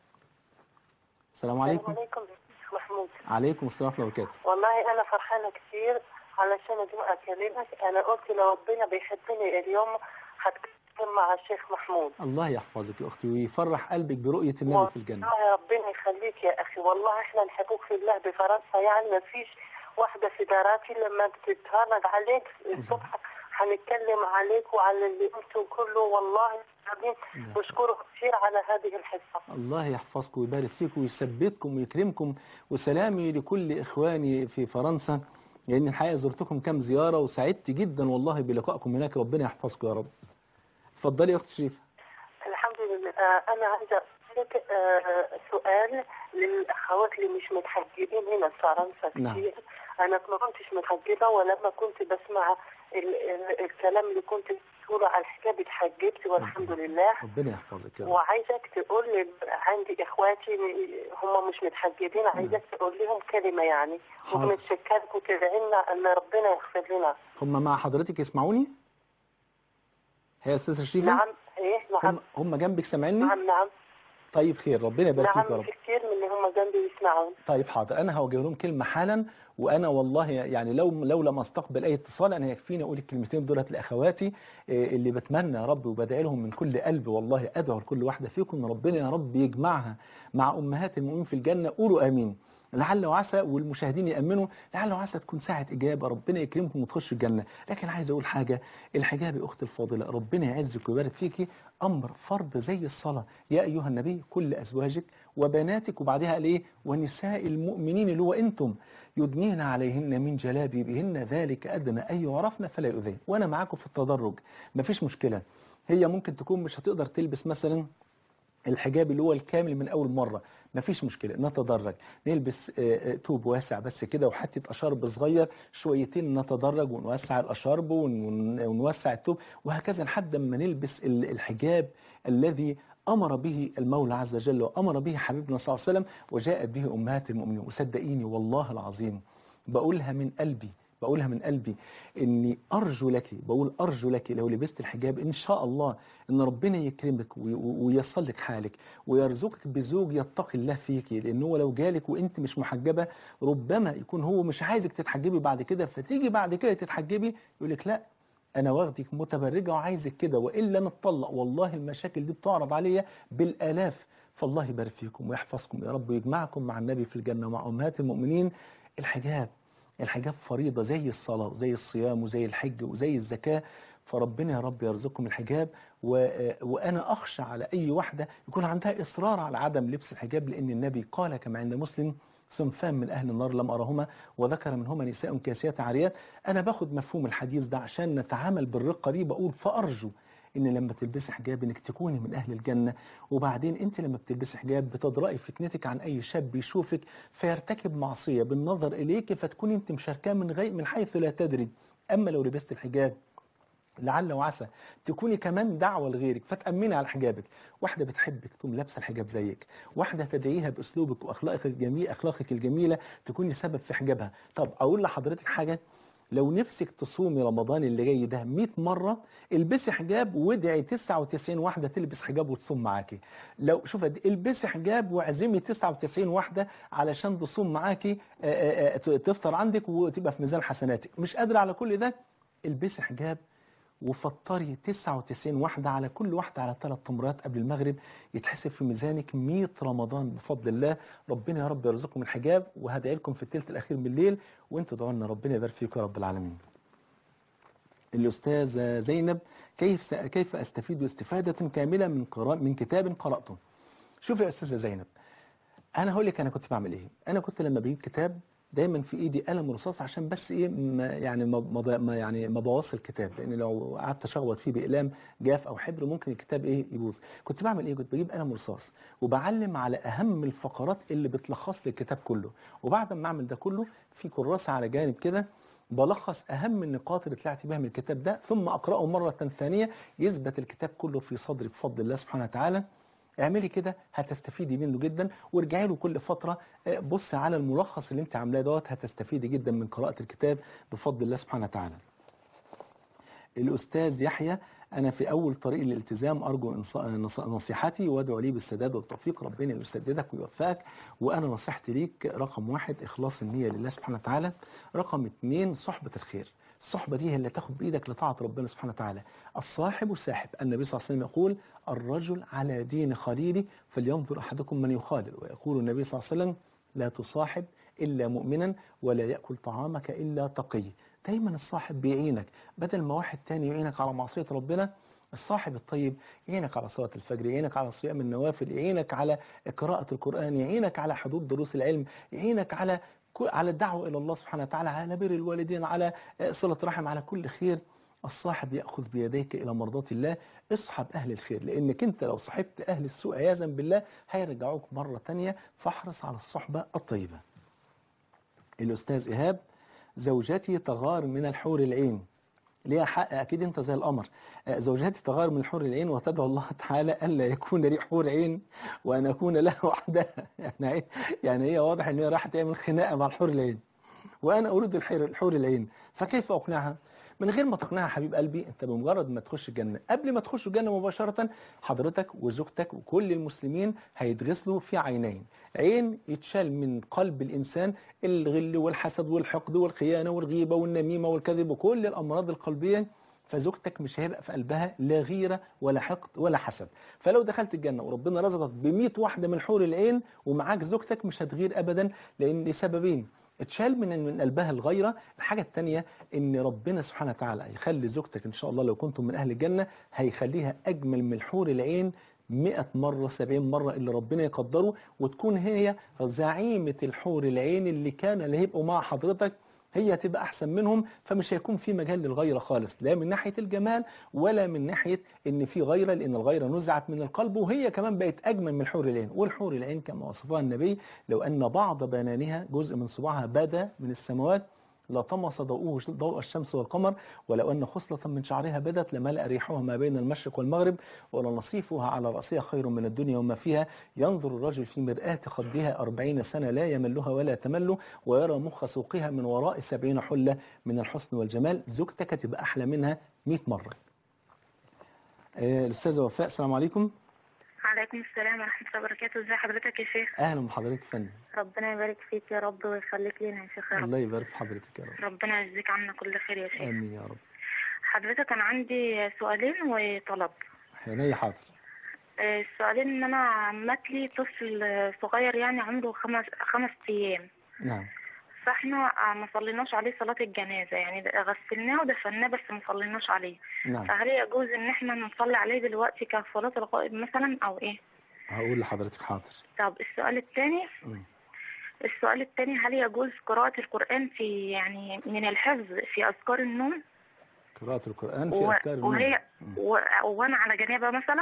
السلام عليكم عليكم شيخ محمود عليكم السلام ورحمه الله وبركاته والله انا فرحانه كثير علشان اليوم اكلمك انا قلت لو ربنا بيحبني اليوم هتكلم مع الشيخ محمود الله يحفظك يا اختي ويفرح قلبك برؤيه النبي في الجنه والله ربنا يخليك يا اخي والله احنا نحبوك في الله بفرنسا يعني ما فيش واحده في داراتي لما بتتهرج عليك الصبح هنتكلم عليك وعلى اللي قلته كله والله العظيم بشكره كثير على هذه الحصه الله يحفظكم ويبارك فيكم ويثبتكم ويكرمكم وسلامي لكل اخواني في فرنسا لان الحقيقه زرتكم كام زياره وسعدت جدا والله بلقائكم هناك ربنا يحفظكم يا رب اتفضلي يا اخت شريفه الحمد لله آه، أنا عايزة أسألك آه، سؤال للأخوات اللي مش متحجبين هنا في فرنسا نعم. كتير أنا ما كنتش متحجبة ولما كنت بسمع ال ال الكلام اللي كنت بتقوله على الحجاب اتحجبت والحمد لله ربنا يحفظك يا رب وعايزك تقول لي عندي إخواتي هم مش متحجبين عايزك تقول لهم كلمة يعني حاضر. وبنتشكرك وتدعي لنا أن ربنا يغفر لنا هم مع حضرتك يسمعوني هي يا استاذه شريفه نعم إيه نعم هم هم جنبك سامعيني نعم نعم طيب خير ربنا يبارك فيك يا نعم رب في كثير من اللي هم جنبي يسمعون طيب حاضر انا هوجه لهم كلمه حالا وانا والله يعني لو لو لم استقبل اي اتصال انا يكفيني اقول الكلمتين دولت لاخواتي إيه، اللي بتمنى يا رب وبدعي لهم من كل قلب والله ادعو لكل واحده فيكم ان ربنا يا رب يجمعها مع امهات المؤمنين في الجنه قولوا امين لعل وعسى والمشاهدين يامنوا لعل وعسى تكون ساعه اجابه ربنا يكرمكم وتخشوا الجنه لكن عايز اقول حاجه الحجاب يا اختي الفاضله ربنا يعزك ويبارك فيكي امر فرض زي الصلاه يا ايها النبي كل ازواجك وبناتك وبعدها قال ايه ونساء المؤمنين اللي هو انتم يدنين عليهن من جلابيبهن ذلك ادنى ان يعرفن فلا يؤذين وانا معاكم في التدرج مفيش مشكله هي ممكن تكون مش هتقدر تلبس مثلا الحجاب اللي هو الكامل من اول مره مفيش مشكله نتدرج نلبس آه، آه، توب واسع بس كده وحته اشارب صغير شويتين نتدرج ونوسع الاشارب ون- ون- ونوسع التوب وهكذا لحد ما نلبس ال- الحجاب الذي امر به المولى عز وجل وامر به حبيبنا صلى الله عليه وسلم وجاءت به امهات المؤمنين وصدقيني والله العظيم بقولها من قلبي بقولها من قلبي اني ارجو لك بقول ارجو لك لو لبست الحجاب ان شاء الله ان ربنا يكرمك وي- وييسر لك حالك ويرزقك بزوج يتقي الله فيك لان هو لو جالك وانت مش محجبه ربما يكون هو مش عايزك تتحجبي بعد كده فتيجي بعد كده تتحجبي يقول لك لا انا واخدك متبرجه وعايزك كده والا نتطلق والله المشاكل دي بتعرض عليا بالالاف فالله يبارك فيكم ويحفظكم يا رب ويجمعكم مع النبي في الجنه ومع امهات المؤمنين الحجاب الحجاب فريضة زي الصلاة وزي الصيام وزي الحج وزي الزكاة فربنا يا رب يرزقكم الحجاب و... وأنا أخشى على أي واحدة يكون عندها إصرار على عدم لبس الحجاب لأن النبي قال كما عند مسلم صنفان من أهل النار لم أرهما وذكر منهما نساء كاسيات عاريات أنا باخد مفهوم الحديث ده عشان نتعامل بالرقة دي بقول فأرجو ان لما تلبسي حجاب انك تكوني من اهل الجنه وبعدين انت لما بتلبسي حجاب بتدرأي فتنتك عن اي شاب يشوفك فيرتكب معصيه بالنظر اليك فتكوني انت مشاركاه من غير من حيث لا تدري اما لو لبست الحجاب لعل وعسى تكوني كمان دعوه لغيرك فتامني على حجابك واحده بتحبك تقوم لابسه الحجاب زيك واحده تدعيها باسلوبك واخلاقك الجميل اخلاقك الجميله تكوني سبب في حجابها طب اقول لحضرتك حاجه لو نفسك تصومي رمضان اللي جاي ده 100 مره البسي حجاب وادعي 99 واحده تلبس حجاب وتصوم معاكي لو شوف قد إيه، البسي حجاب واعزمي 99 واحده علشان تصوم معاكي آه، آه، آه، تفطر عندك وتبقى في ميزان حسناتك مش قادره على كل ده البسي حجاب وفطري 99 واحدة على كل واحدة على ثلاث تمرات قبل المغرب يتحسب في ميزانك 100 رمضان بفضل الله ربنا يا رب يرزقكم الحجاب وهدعي لكم في الثلث الأخير من الليل وانتوا دعوا لنا ربنا يبارك فيكم يا رب العالمين الأستاذة زينب كيف س- كيف أستفيد استفادة كاملة من قراء من كتاب قرأته شوفي يا أستاذة زينب انا هقول لك انا كنت بعمل ايه انا كنت لما بجيب كتاب دايما في ايدي قلم رصاص عشان بس ايه ما يعني ما ما- ما يعني ما بوظش الكتاب لان لو قعدت اشخبط فيه باقلام جاف او حبر ممكن الكتاب ايه يبوظ كنت بعمل ايه كنت بجيب قلم رصاص وبعلم على اهم الفقرات اللي بتلخص لي الكتاب كله وبعد ما اعمل ده كله في كراسه على جانب كده بلخص اهم النقاط اللي طلعت بيها من الكتاب ده ثم اقراه مره ثانيه يثبت الكتاب كله في صدري بفضل الله سبحانه وتعالى اعملي كده هتستفيدي منه جدا وارجعي له كل فتره آه، بصي على الملخص اللي انت عاملاه دوت هتستفيدي جدا من قراءه الكتاب بفضل الله سبحانه وتعالى. الاستاذ يحيى انا في اول طريق الالتزام ارجو إنص- نص- نصيحتي وادعو لي بالسداد والتوفيق ربنا يسددك ويوفقك وانا نصيحتي ليك رقم واحد اخلاص النيه لله سبحانه وتعالى رقم اثنين صحبه الخير الصحبه دي هي اللي تاخد بايدك لطاعه ربنا سبحانه وتعالى الصاحب ساحب النبي صلى الله عليه وسلم يقول الرجل على دين خليله فلينظر احدكم من يخالل ويقول النبي صلى الله عليه وسلم لا تصاحب الا مؤمنا ولا ياكل طعامك الا تقي دايما الصاحب بيعينك بدل ما واحد تاني يعينك على معصيه ربنا الصاحب الطيب يعينك على صلاة الفجر يعينك على صيام النوافل يعينك على قراءة القرآن يعينك على حضور دروس العلم يعينك على كل- على الدعوة إلى الله سبحانه وتعالى على بر الوالدين على آه، صلة رحم على كل خير الصاحب يأخذ بيديك إلى مرضاة الله اصحب أهل الخير لأنك أنت لو صحبت أهل السوء عياذا بالله هيرجعوك مرة تانية فاحرص على الصحبة الطيبة الأستاذ إيهاب زوجتي تغار من الحور العين ليها حق اكيد انت زي القمر آه، زوجتي تغار من حور العين وتدعو الله تعالى الا يكون لي حور عين وان اكون لها وحدها يعني إيه؟ يعني هي واضح ان هي راح تعمل خناقه مع الحور العين وانا اريد الحور الحور العين فكيف اقنعها من غير ما تقنعها حبيب قلبي انت بمجرد ما تخش الجنه قبل ما تخش الجنه مباشره حضرتك وزوجتك وكل المسلمين هيتغسلوا في عينين عين يتشال من قلب الانسان الغل والحسد والحقد والخيانه والغيبه والنميمه والكذب وكل الامراض القلبيه فزوجتك مش هيبقى في قلبها لا غيره ولا حقد ولا حسد فلو دخلت الجنه وربنا رزقك ب 100 واحده من حور العين ومعاك زوجتك مش هتغير ابدا لان لسببين اتشال من من قلبها الغيره الحاجه الثانيه ان ربنا سبحانه وتعالى هيخلي زوجتك ان شاء الله لو كنتم من اهل الجنه هيخليها اجمل من حور العين 100 مرة 70 مرة اللي ربنا يقدره وتكون هي زعيمة الحور العين اللي كان اللي هيبقوا مع حضرتك هي هتبقى احسن منهم فمش هيكون في مجال للغيره خالص لا من ناحيه الجمال ولا من ناحيه ان في غيره لان الغيره نزعت من القلب وهي كمان بقت اجمل من الحور العين والحور العين كما وصفها النبي لو ان بعض بنانها جزء من صباعها بدا من السماوات لطمس ضوءه ضوء الشمس والقمر ولو أن خصلة من شعرها بدت لملأ ريحها ما بين المشرق والمغرب ولنصيفها على رأسها خير من الدنيا وما فيها ينظر الرجل في مرآة خدها أربعين سنة لا يملها ولا تمل ويرى مخ سوقها من وراء سبعين حلة من الحسن والجمال زوجتك تبقى أحلى منها 100 مرة آه، الأستاذة وفاء السلام عليكم عليكم السلام ورحمة الله وبركاته ازي حضرتك يا شيخ أهلا بحضرتك يا فندم ربنا يبارك فيك يا رب ويخليك لنا يا شيخ يا رب الله يبارك في حضرتك يا رب ربنا يجزيك عنا كل خير يا شيخ آمين يا رب حضرتك أنا عندي سؤالين وطلب عيني حاضر آه، السؤالين إن أنا عمت لي طفل صغير يعني عمره خمس خمس أيام نعم فاحنا آه، ما صليناش عليه صلاة الجنازة يعني غسلناه ودفناه بس ما صليناش عليه نعم فهل يجوز إن احنا نصلي عليه دلوقتي كصلاة الغائب مثلا أو إيه؟ هقول لحضرتك حاضر طب السؤال الثاني مم. السؤال الثاني هل يجوز قراءة القرآن في يعني من الحفظ في أذكار النوم قراءة القرآن في و- أذكار النوم. وهي مم. و... وأنا على جنابة مثلا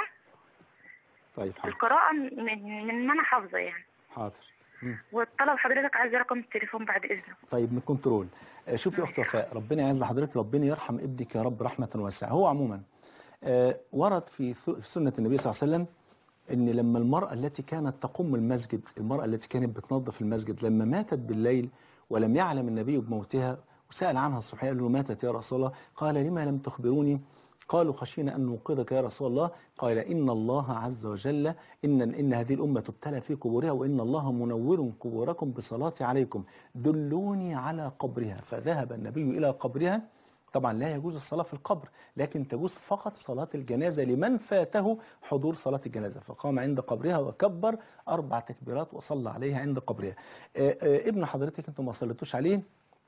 طيب حاضر القراءة من من ما أنا حافظة يعني حاضر مم. والطلب حضرتك عايز رقم التليفون بعد إذنك طيب من كنترول آه، شوفي يا اخت وفاء ربنا يعز حضرتك ربنا يرحم ابنك يا رب رحمه واسعه هو عموما آه، ورد في ث- في سنه النبي صلى الله عليه وسلم ان لما المراه التي كانت تقوم المسجد المراه التي كانت بتنظف المسجد لما ماتت بالليل ولم يعلم النبي بموتها وسال عنها الصحابه قال له ماتت يا رسول الله قال لما لم تخبروني قالوا خشينا أن نوقظك يا رسول الله قال إن الله عز وجل إن, إن هذه الأمة تبتلى في قبورها وإن الله منور قبوركم بصلاة عليكم دلوني على قبرها فذهب النبي إلى قبرها طبعا لا يجوز الصلاة في القبر لكن تجوز فقط صلاة الجنازة لمن فاته حضور صلاة الجنازة فقام عند قبرها وكبر أربع تكبيرات وصلى عليها عند قبرها آه، آه، ابن حضرتك انتم ما صليتوش عليه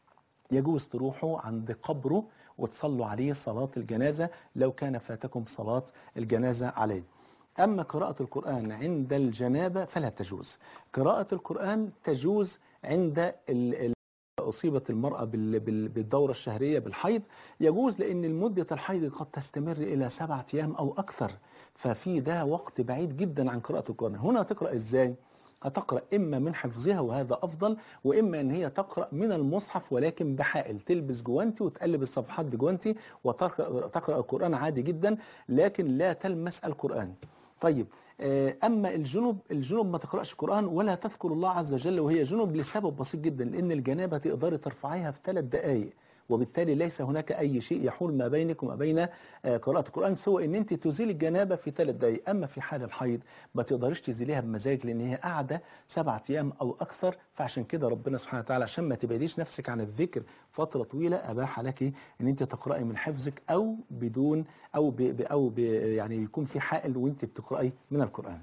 يجوز تروحوا عند قبره وتصلوا عليه صلاة الجنازة لو كان فاتكم صلاة الجنازة عليه أما قراءة القرآن عند الجنابة فلا تجوز قراءة القرآن تجوز عند ال ال أصيبت المرأة بال- بال- بالدورة الشهرية بالحيض يجوز لأن مدة الحيض قد تستمر إلى سبعة أيام أو أكثر ففي ده وقت بعيد جدا عن قراءة القرآن هنا تقرأ إزاي؟ هتقرأ إما من حفظها وهذا أفضل وإما أن هي تقرأ من المصحف ولكن بحائل تلبس جوانتي وتقلب الصفحات بجوانتي وتقرأ تقرأ القرآن عادي جدا لكن لا تلمس القرآن طيب آه، أما الجنوب الجنوب ما تقرأش قرآن ولا تذكر الله عز وجل وهي جنوب لسبب بسيط جدا لأن الجنابة تقدري ترفعيها في ثلاث دقائق وبالتالي ليس هناك أي شيء يحول ما بينك وما بين آه، قراءة القرآن سوى أن أنت تزيل الجنابة في ثلاث دقائق أما في حال الحيض ما تقدريش تزيليها بمزاج لأن هي قاعدة سبعة أيام أو أكثر فعشان كده ربنا سبحانه وتعالى عشان ما تبعديش نفسك عن الذكر فترة طويلة أباح لك أن أنت تقرأي من حفظك أو بدون أو ب ب- أو ب يعني يكون في حائل وأنت بتقرأي من القرآن.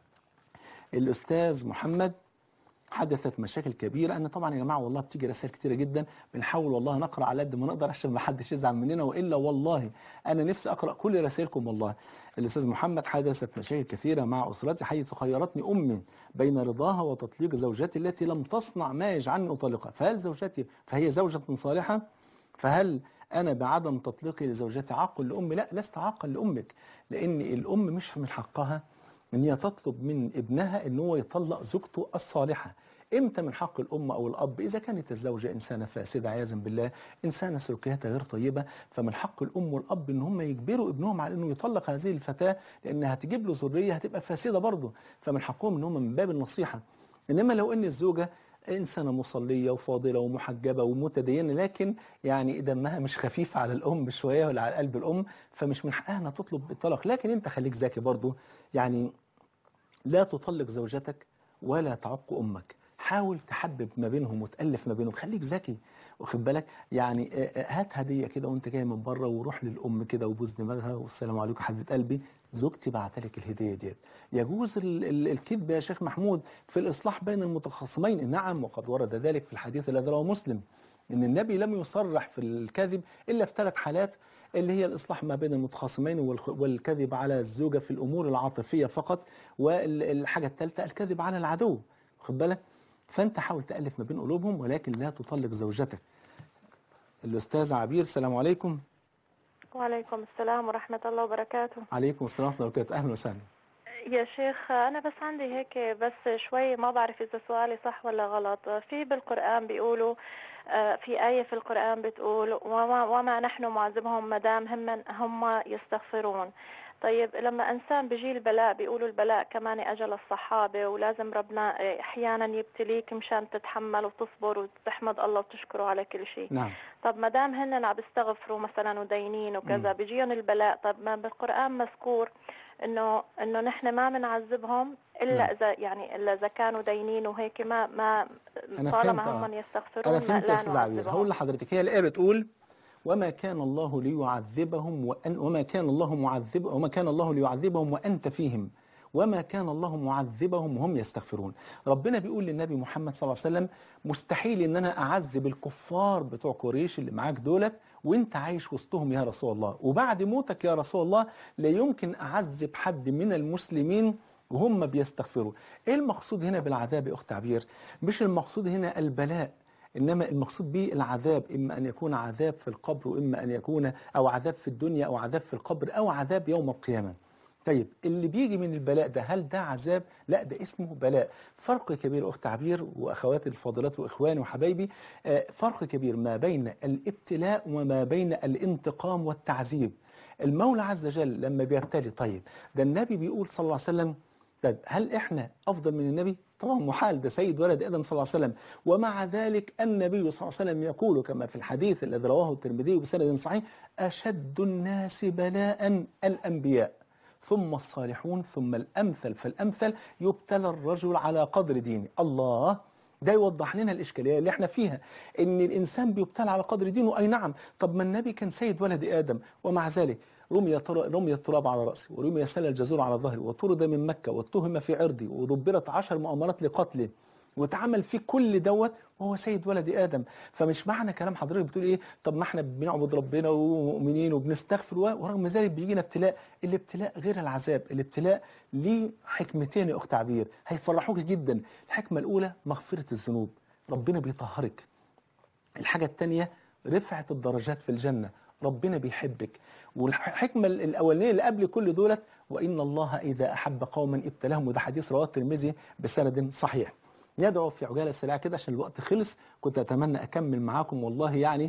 الأستاذ محمد حدثت مشاكل كبيرة أن طبعا يا جماعة والله بتيجي رسائل كتيرة جدا بنحاول والله نقرأ على قد ما نقدر عشان ما حدش يزعل مننا وإلا والله أنا نفسي أقرأ كل رسائلكم والله الأستاذ محمد حدثت مشاكل كثيرة مع أسرتي حيث خيرتني أمي بين رضاها وتطليق زوجتي التي لم تصنع ما يجعلني أطلقها فهل زوجتي فهي زوجة صالحة فهل أنا بعدم تطليقي لزوجتي عاقل لأمي لا لست عاقل لأمك لأن الأم مش من حقها ان هي تطلب من ابنها ان هو يطلق زوجته الصالحه امتى من حق الام او الاب اذا كانت الزوجه انسانه فاسده عياذا بالله انسانه سلوكياتها غير طيبه فمن حق الام والاب ان هم يجبروا ابنهم على انه يطلق هذه الفتاه لانها هتجيب له ذريه هتبقى فاسده برضه فمن حقهم ان هم من باب النصيحه انما لو ان الزوجه إنسانة مصلية وفاضلة ومحجبة ومتدينة لكن يعني دمها مش خفيف على الأم شوية ولا على قلب الأم فمش من حقها إنها تطلب الطلاق لكن أنت خليك ذكي برضو يعني لا تطلق زوجتك ولا تعق امك حاول تحبب ما بينهم وتالف ما بينهم خليك ذكي واخد بالك يعني آه، آه، هات هديه كده وانت جاي من بره وروح للام كده وبوس دماغها والسلام عليكم حبيبه قلبي زوجتي بعت لك الهديه ديت يجوز ال- ال- الكذب يا شيخ محمود في الاصلاح بين المتخاصمين نعم وقد ورد ذلك في الحديث الذي رواه مسلم ان النبي لم يصرح في الكذب الا في ثلاث حالات اللي هي الاصلاح ما بين المتخاصمين والخ- والكذب على الزوجه في الامور العاطفيه فقط والحاجه الثالثه الكذب على العدو واخد بالك فانت حاول تالف ما بين قلوبهم ولكن لا تطلق زوجتك الاستاذ عبير السلام عليكم وعليكم السلام ورحمة الله وبركاته عليكم السلام ورحمه الله وبركاته اهلا وسهلا يا شيخ أنا بس عندي هيك بس شوي ما بعرف إذا سؤالي صح ولا غلط في بالقرآن بيقولوا آه، في آية في القرآن بتقول وما, وما نحن معذبهم ما دام هم هم يستغفرون طيب لما إنسان بيجي البلاء بيقولوا البلاء كمان أجل الصحابة ولازم ربنا آه، أحيانا يبتليك مشان تتحمل وتصبر وتحمد الله وتشكره على كل شيء نعم طب ما دام هن عم بيستغفروا مثلا ودينين وكذا مم. بيجيهم البلاء طب ما بالقرآن مذكور انه انه نحن ما بنعذبهم الا نعم. اذا يعني الا اذا كانوا دينين وهيك ما ما أنا طالما فهمت، آه. هم يستغفرون انا ما فهمت يا لا استاذ عبير نعذبهم. هقول لحضرتك هي الايه بتقول وما كان الله ليعذبهم وأن وما كان الله معذب وما كان الله ليعذبهم وانت فيهم وما كان الله معذبهم وهم يستغفرون ربنا بيقول للنبي محمد صلى الله عليه وسلم مستحيل ان انا اعذب الكفار بتوع قريش اللي معاك دولت وانت عايش وسطهم يا رسول الله وبعد موتك يا رسول الله لا يمكن اعذب حد من المسلمين وهم بيستغفروا ايه المقصود هنا بالعذاب يا اخت عبير مش المقصود هنا البلاء انما المقصود به العذاب اما ان يكون عذاب في القبر واما ان يكون او عذاب في الدنيا او عذاب في القبر او عذاب يوم القيامه طيب اللي بيجي من البلاء ده هل ده عذاب لا ده اسمه بلاء فرق كبير اخت عبير واخواتي الفاضلات واخواني وحبايبي آه، فرق كبير ما بين الابتلاء وما بين الانتقام والتعذيب المولى عز وجل لما بيبتلي طيب ده النبي بيقول صلى الله عليه وسلم طيب هل احنا افضل من النبي طبعا محال ده سيد ولد ادم صلى الله عليه وسلم ومع ذلك النبي صلى الله عليه وسلم يقول كما في الحديث الذي رواه الترمذي بسند صحيح اشد الناس بلاء الانبياء ثم الصالحون ثم الامثل فالامثل يبتلى الرجل على قدر دينه الله ده يوضح لنا الاشكاليه اللي احنا فيها ان الانسان بيبتلى على قدر دينه اي نعم طب ما النبي كان سيد ولد ادم ومع ذلك رمي تر- رمي التراب على راسه ورمي سل الجزور على ظهره وطرد من مكه واتهم في عرضه ودبرت عشر مؤامرات لقتله واتعمل فيه كل دوت وهو سيد ولد ادم فمش معنى كلام حضرتك بتقول ايه طب ما احنا بنعبد ربنا ومؤمنين وبنستغفر و- ورغم ذلك بيجينا ابتلاء الابتلاء غير العذاب الابتلاء ليه حكمتين يا اخت عبير هيفرحوك جدا الحكمه الاولى مغفره الذنوب ربنا بيطهرك الحاجة التانية رفعة الدرجات في الجنة ربنا بيحبك والحكمة الأولانية اللي قبل كل دولت وإن الله إذا أحب قوما ابتلاهم وده حديث رواه الترمذي بسند صحيح ندعو في عجالة سريعة كده عشان الوقت خلص كنت أتمنى أكمل معاكم والله يعني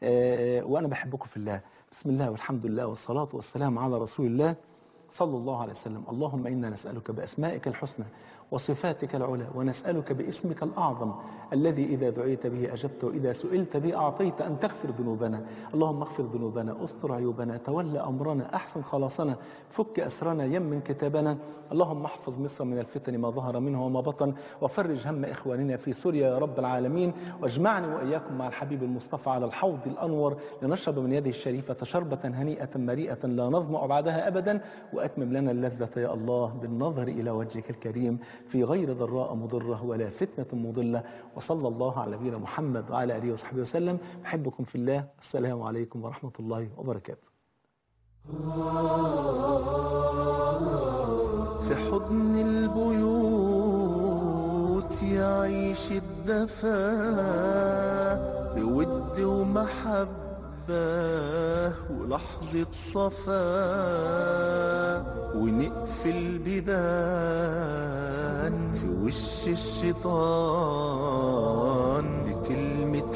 آه وأنا بحبكم في الله بسم الله والحمد لله والصلاة والسلام على رسول الله صلى الله عليه وسلم اللهم إنا نسألك بأسمائك الحسنى وصفاتك العلى ونسألك باسمك الأعظم الذي إذا دعيت به أجبت وإذا سئلت به أعطيت أن تغفر ذنوبنا اللهم اغفر ذنوبنا استر عيوبنا تولى أمرنا أحسن خلاصنا فك أسرنا يمن كتابنا اللهم احفظ مصر من الفتن ما ظهر منها وما بطن وفرج هم إخواننا في سوريا يا رب العالمين واجمعني وإياكم مع الحبيب المصطفى على الحوض الأنور لنشرب من يده الشريفة شربة هنيئة مريئة لا نظمأ بعدها أبدا وأتمم لنا اللذة يا الله بالنظر إلى وجهك الكريم في غير ضراء مضرة ولا فتنة مضلة وصلى الله على نبينا محمد وعلى آله وصحبه وسلم أحبكم في الله السلام عليكم ورحمة الله وبركاته في حضن البيوت يعيش الدفا بود ومحبة ولحظة صفا ونقفل بيبان في وش الشيطان بكلمة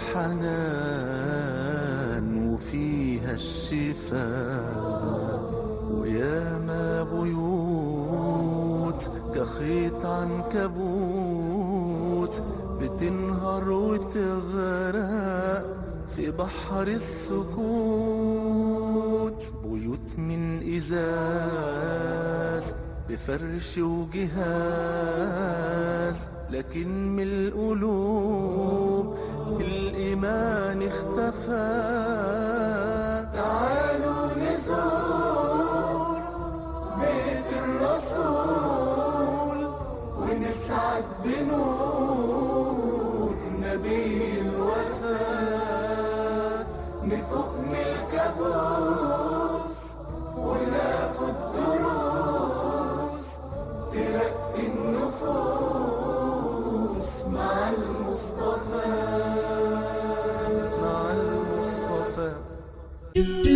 حنان وفيها الشفاء ويا ما بيوت كخيط عنكبوت بت تنهار وتغرق في بحر السكوت بيوت من إزاز بفرش وجهاز لكن من القلوب الإيمان اختفى تعالوا نزور بيت الرسول ونسعد بنور نبي الوفاء نفوق من الكابوس وناخد دروس ترقي النفوس مع المصطفى مع المصطفى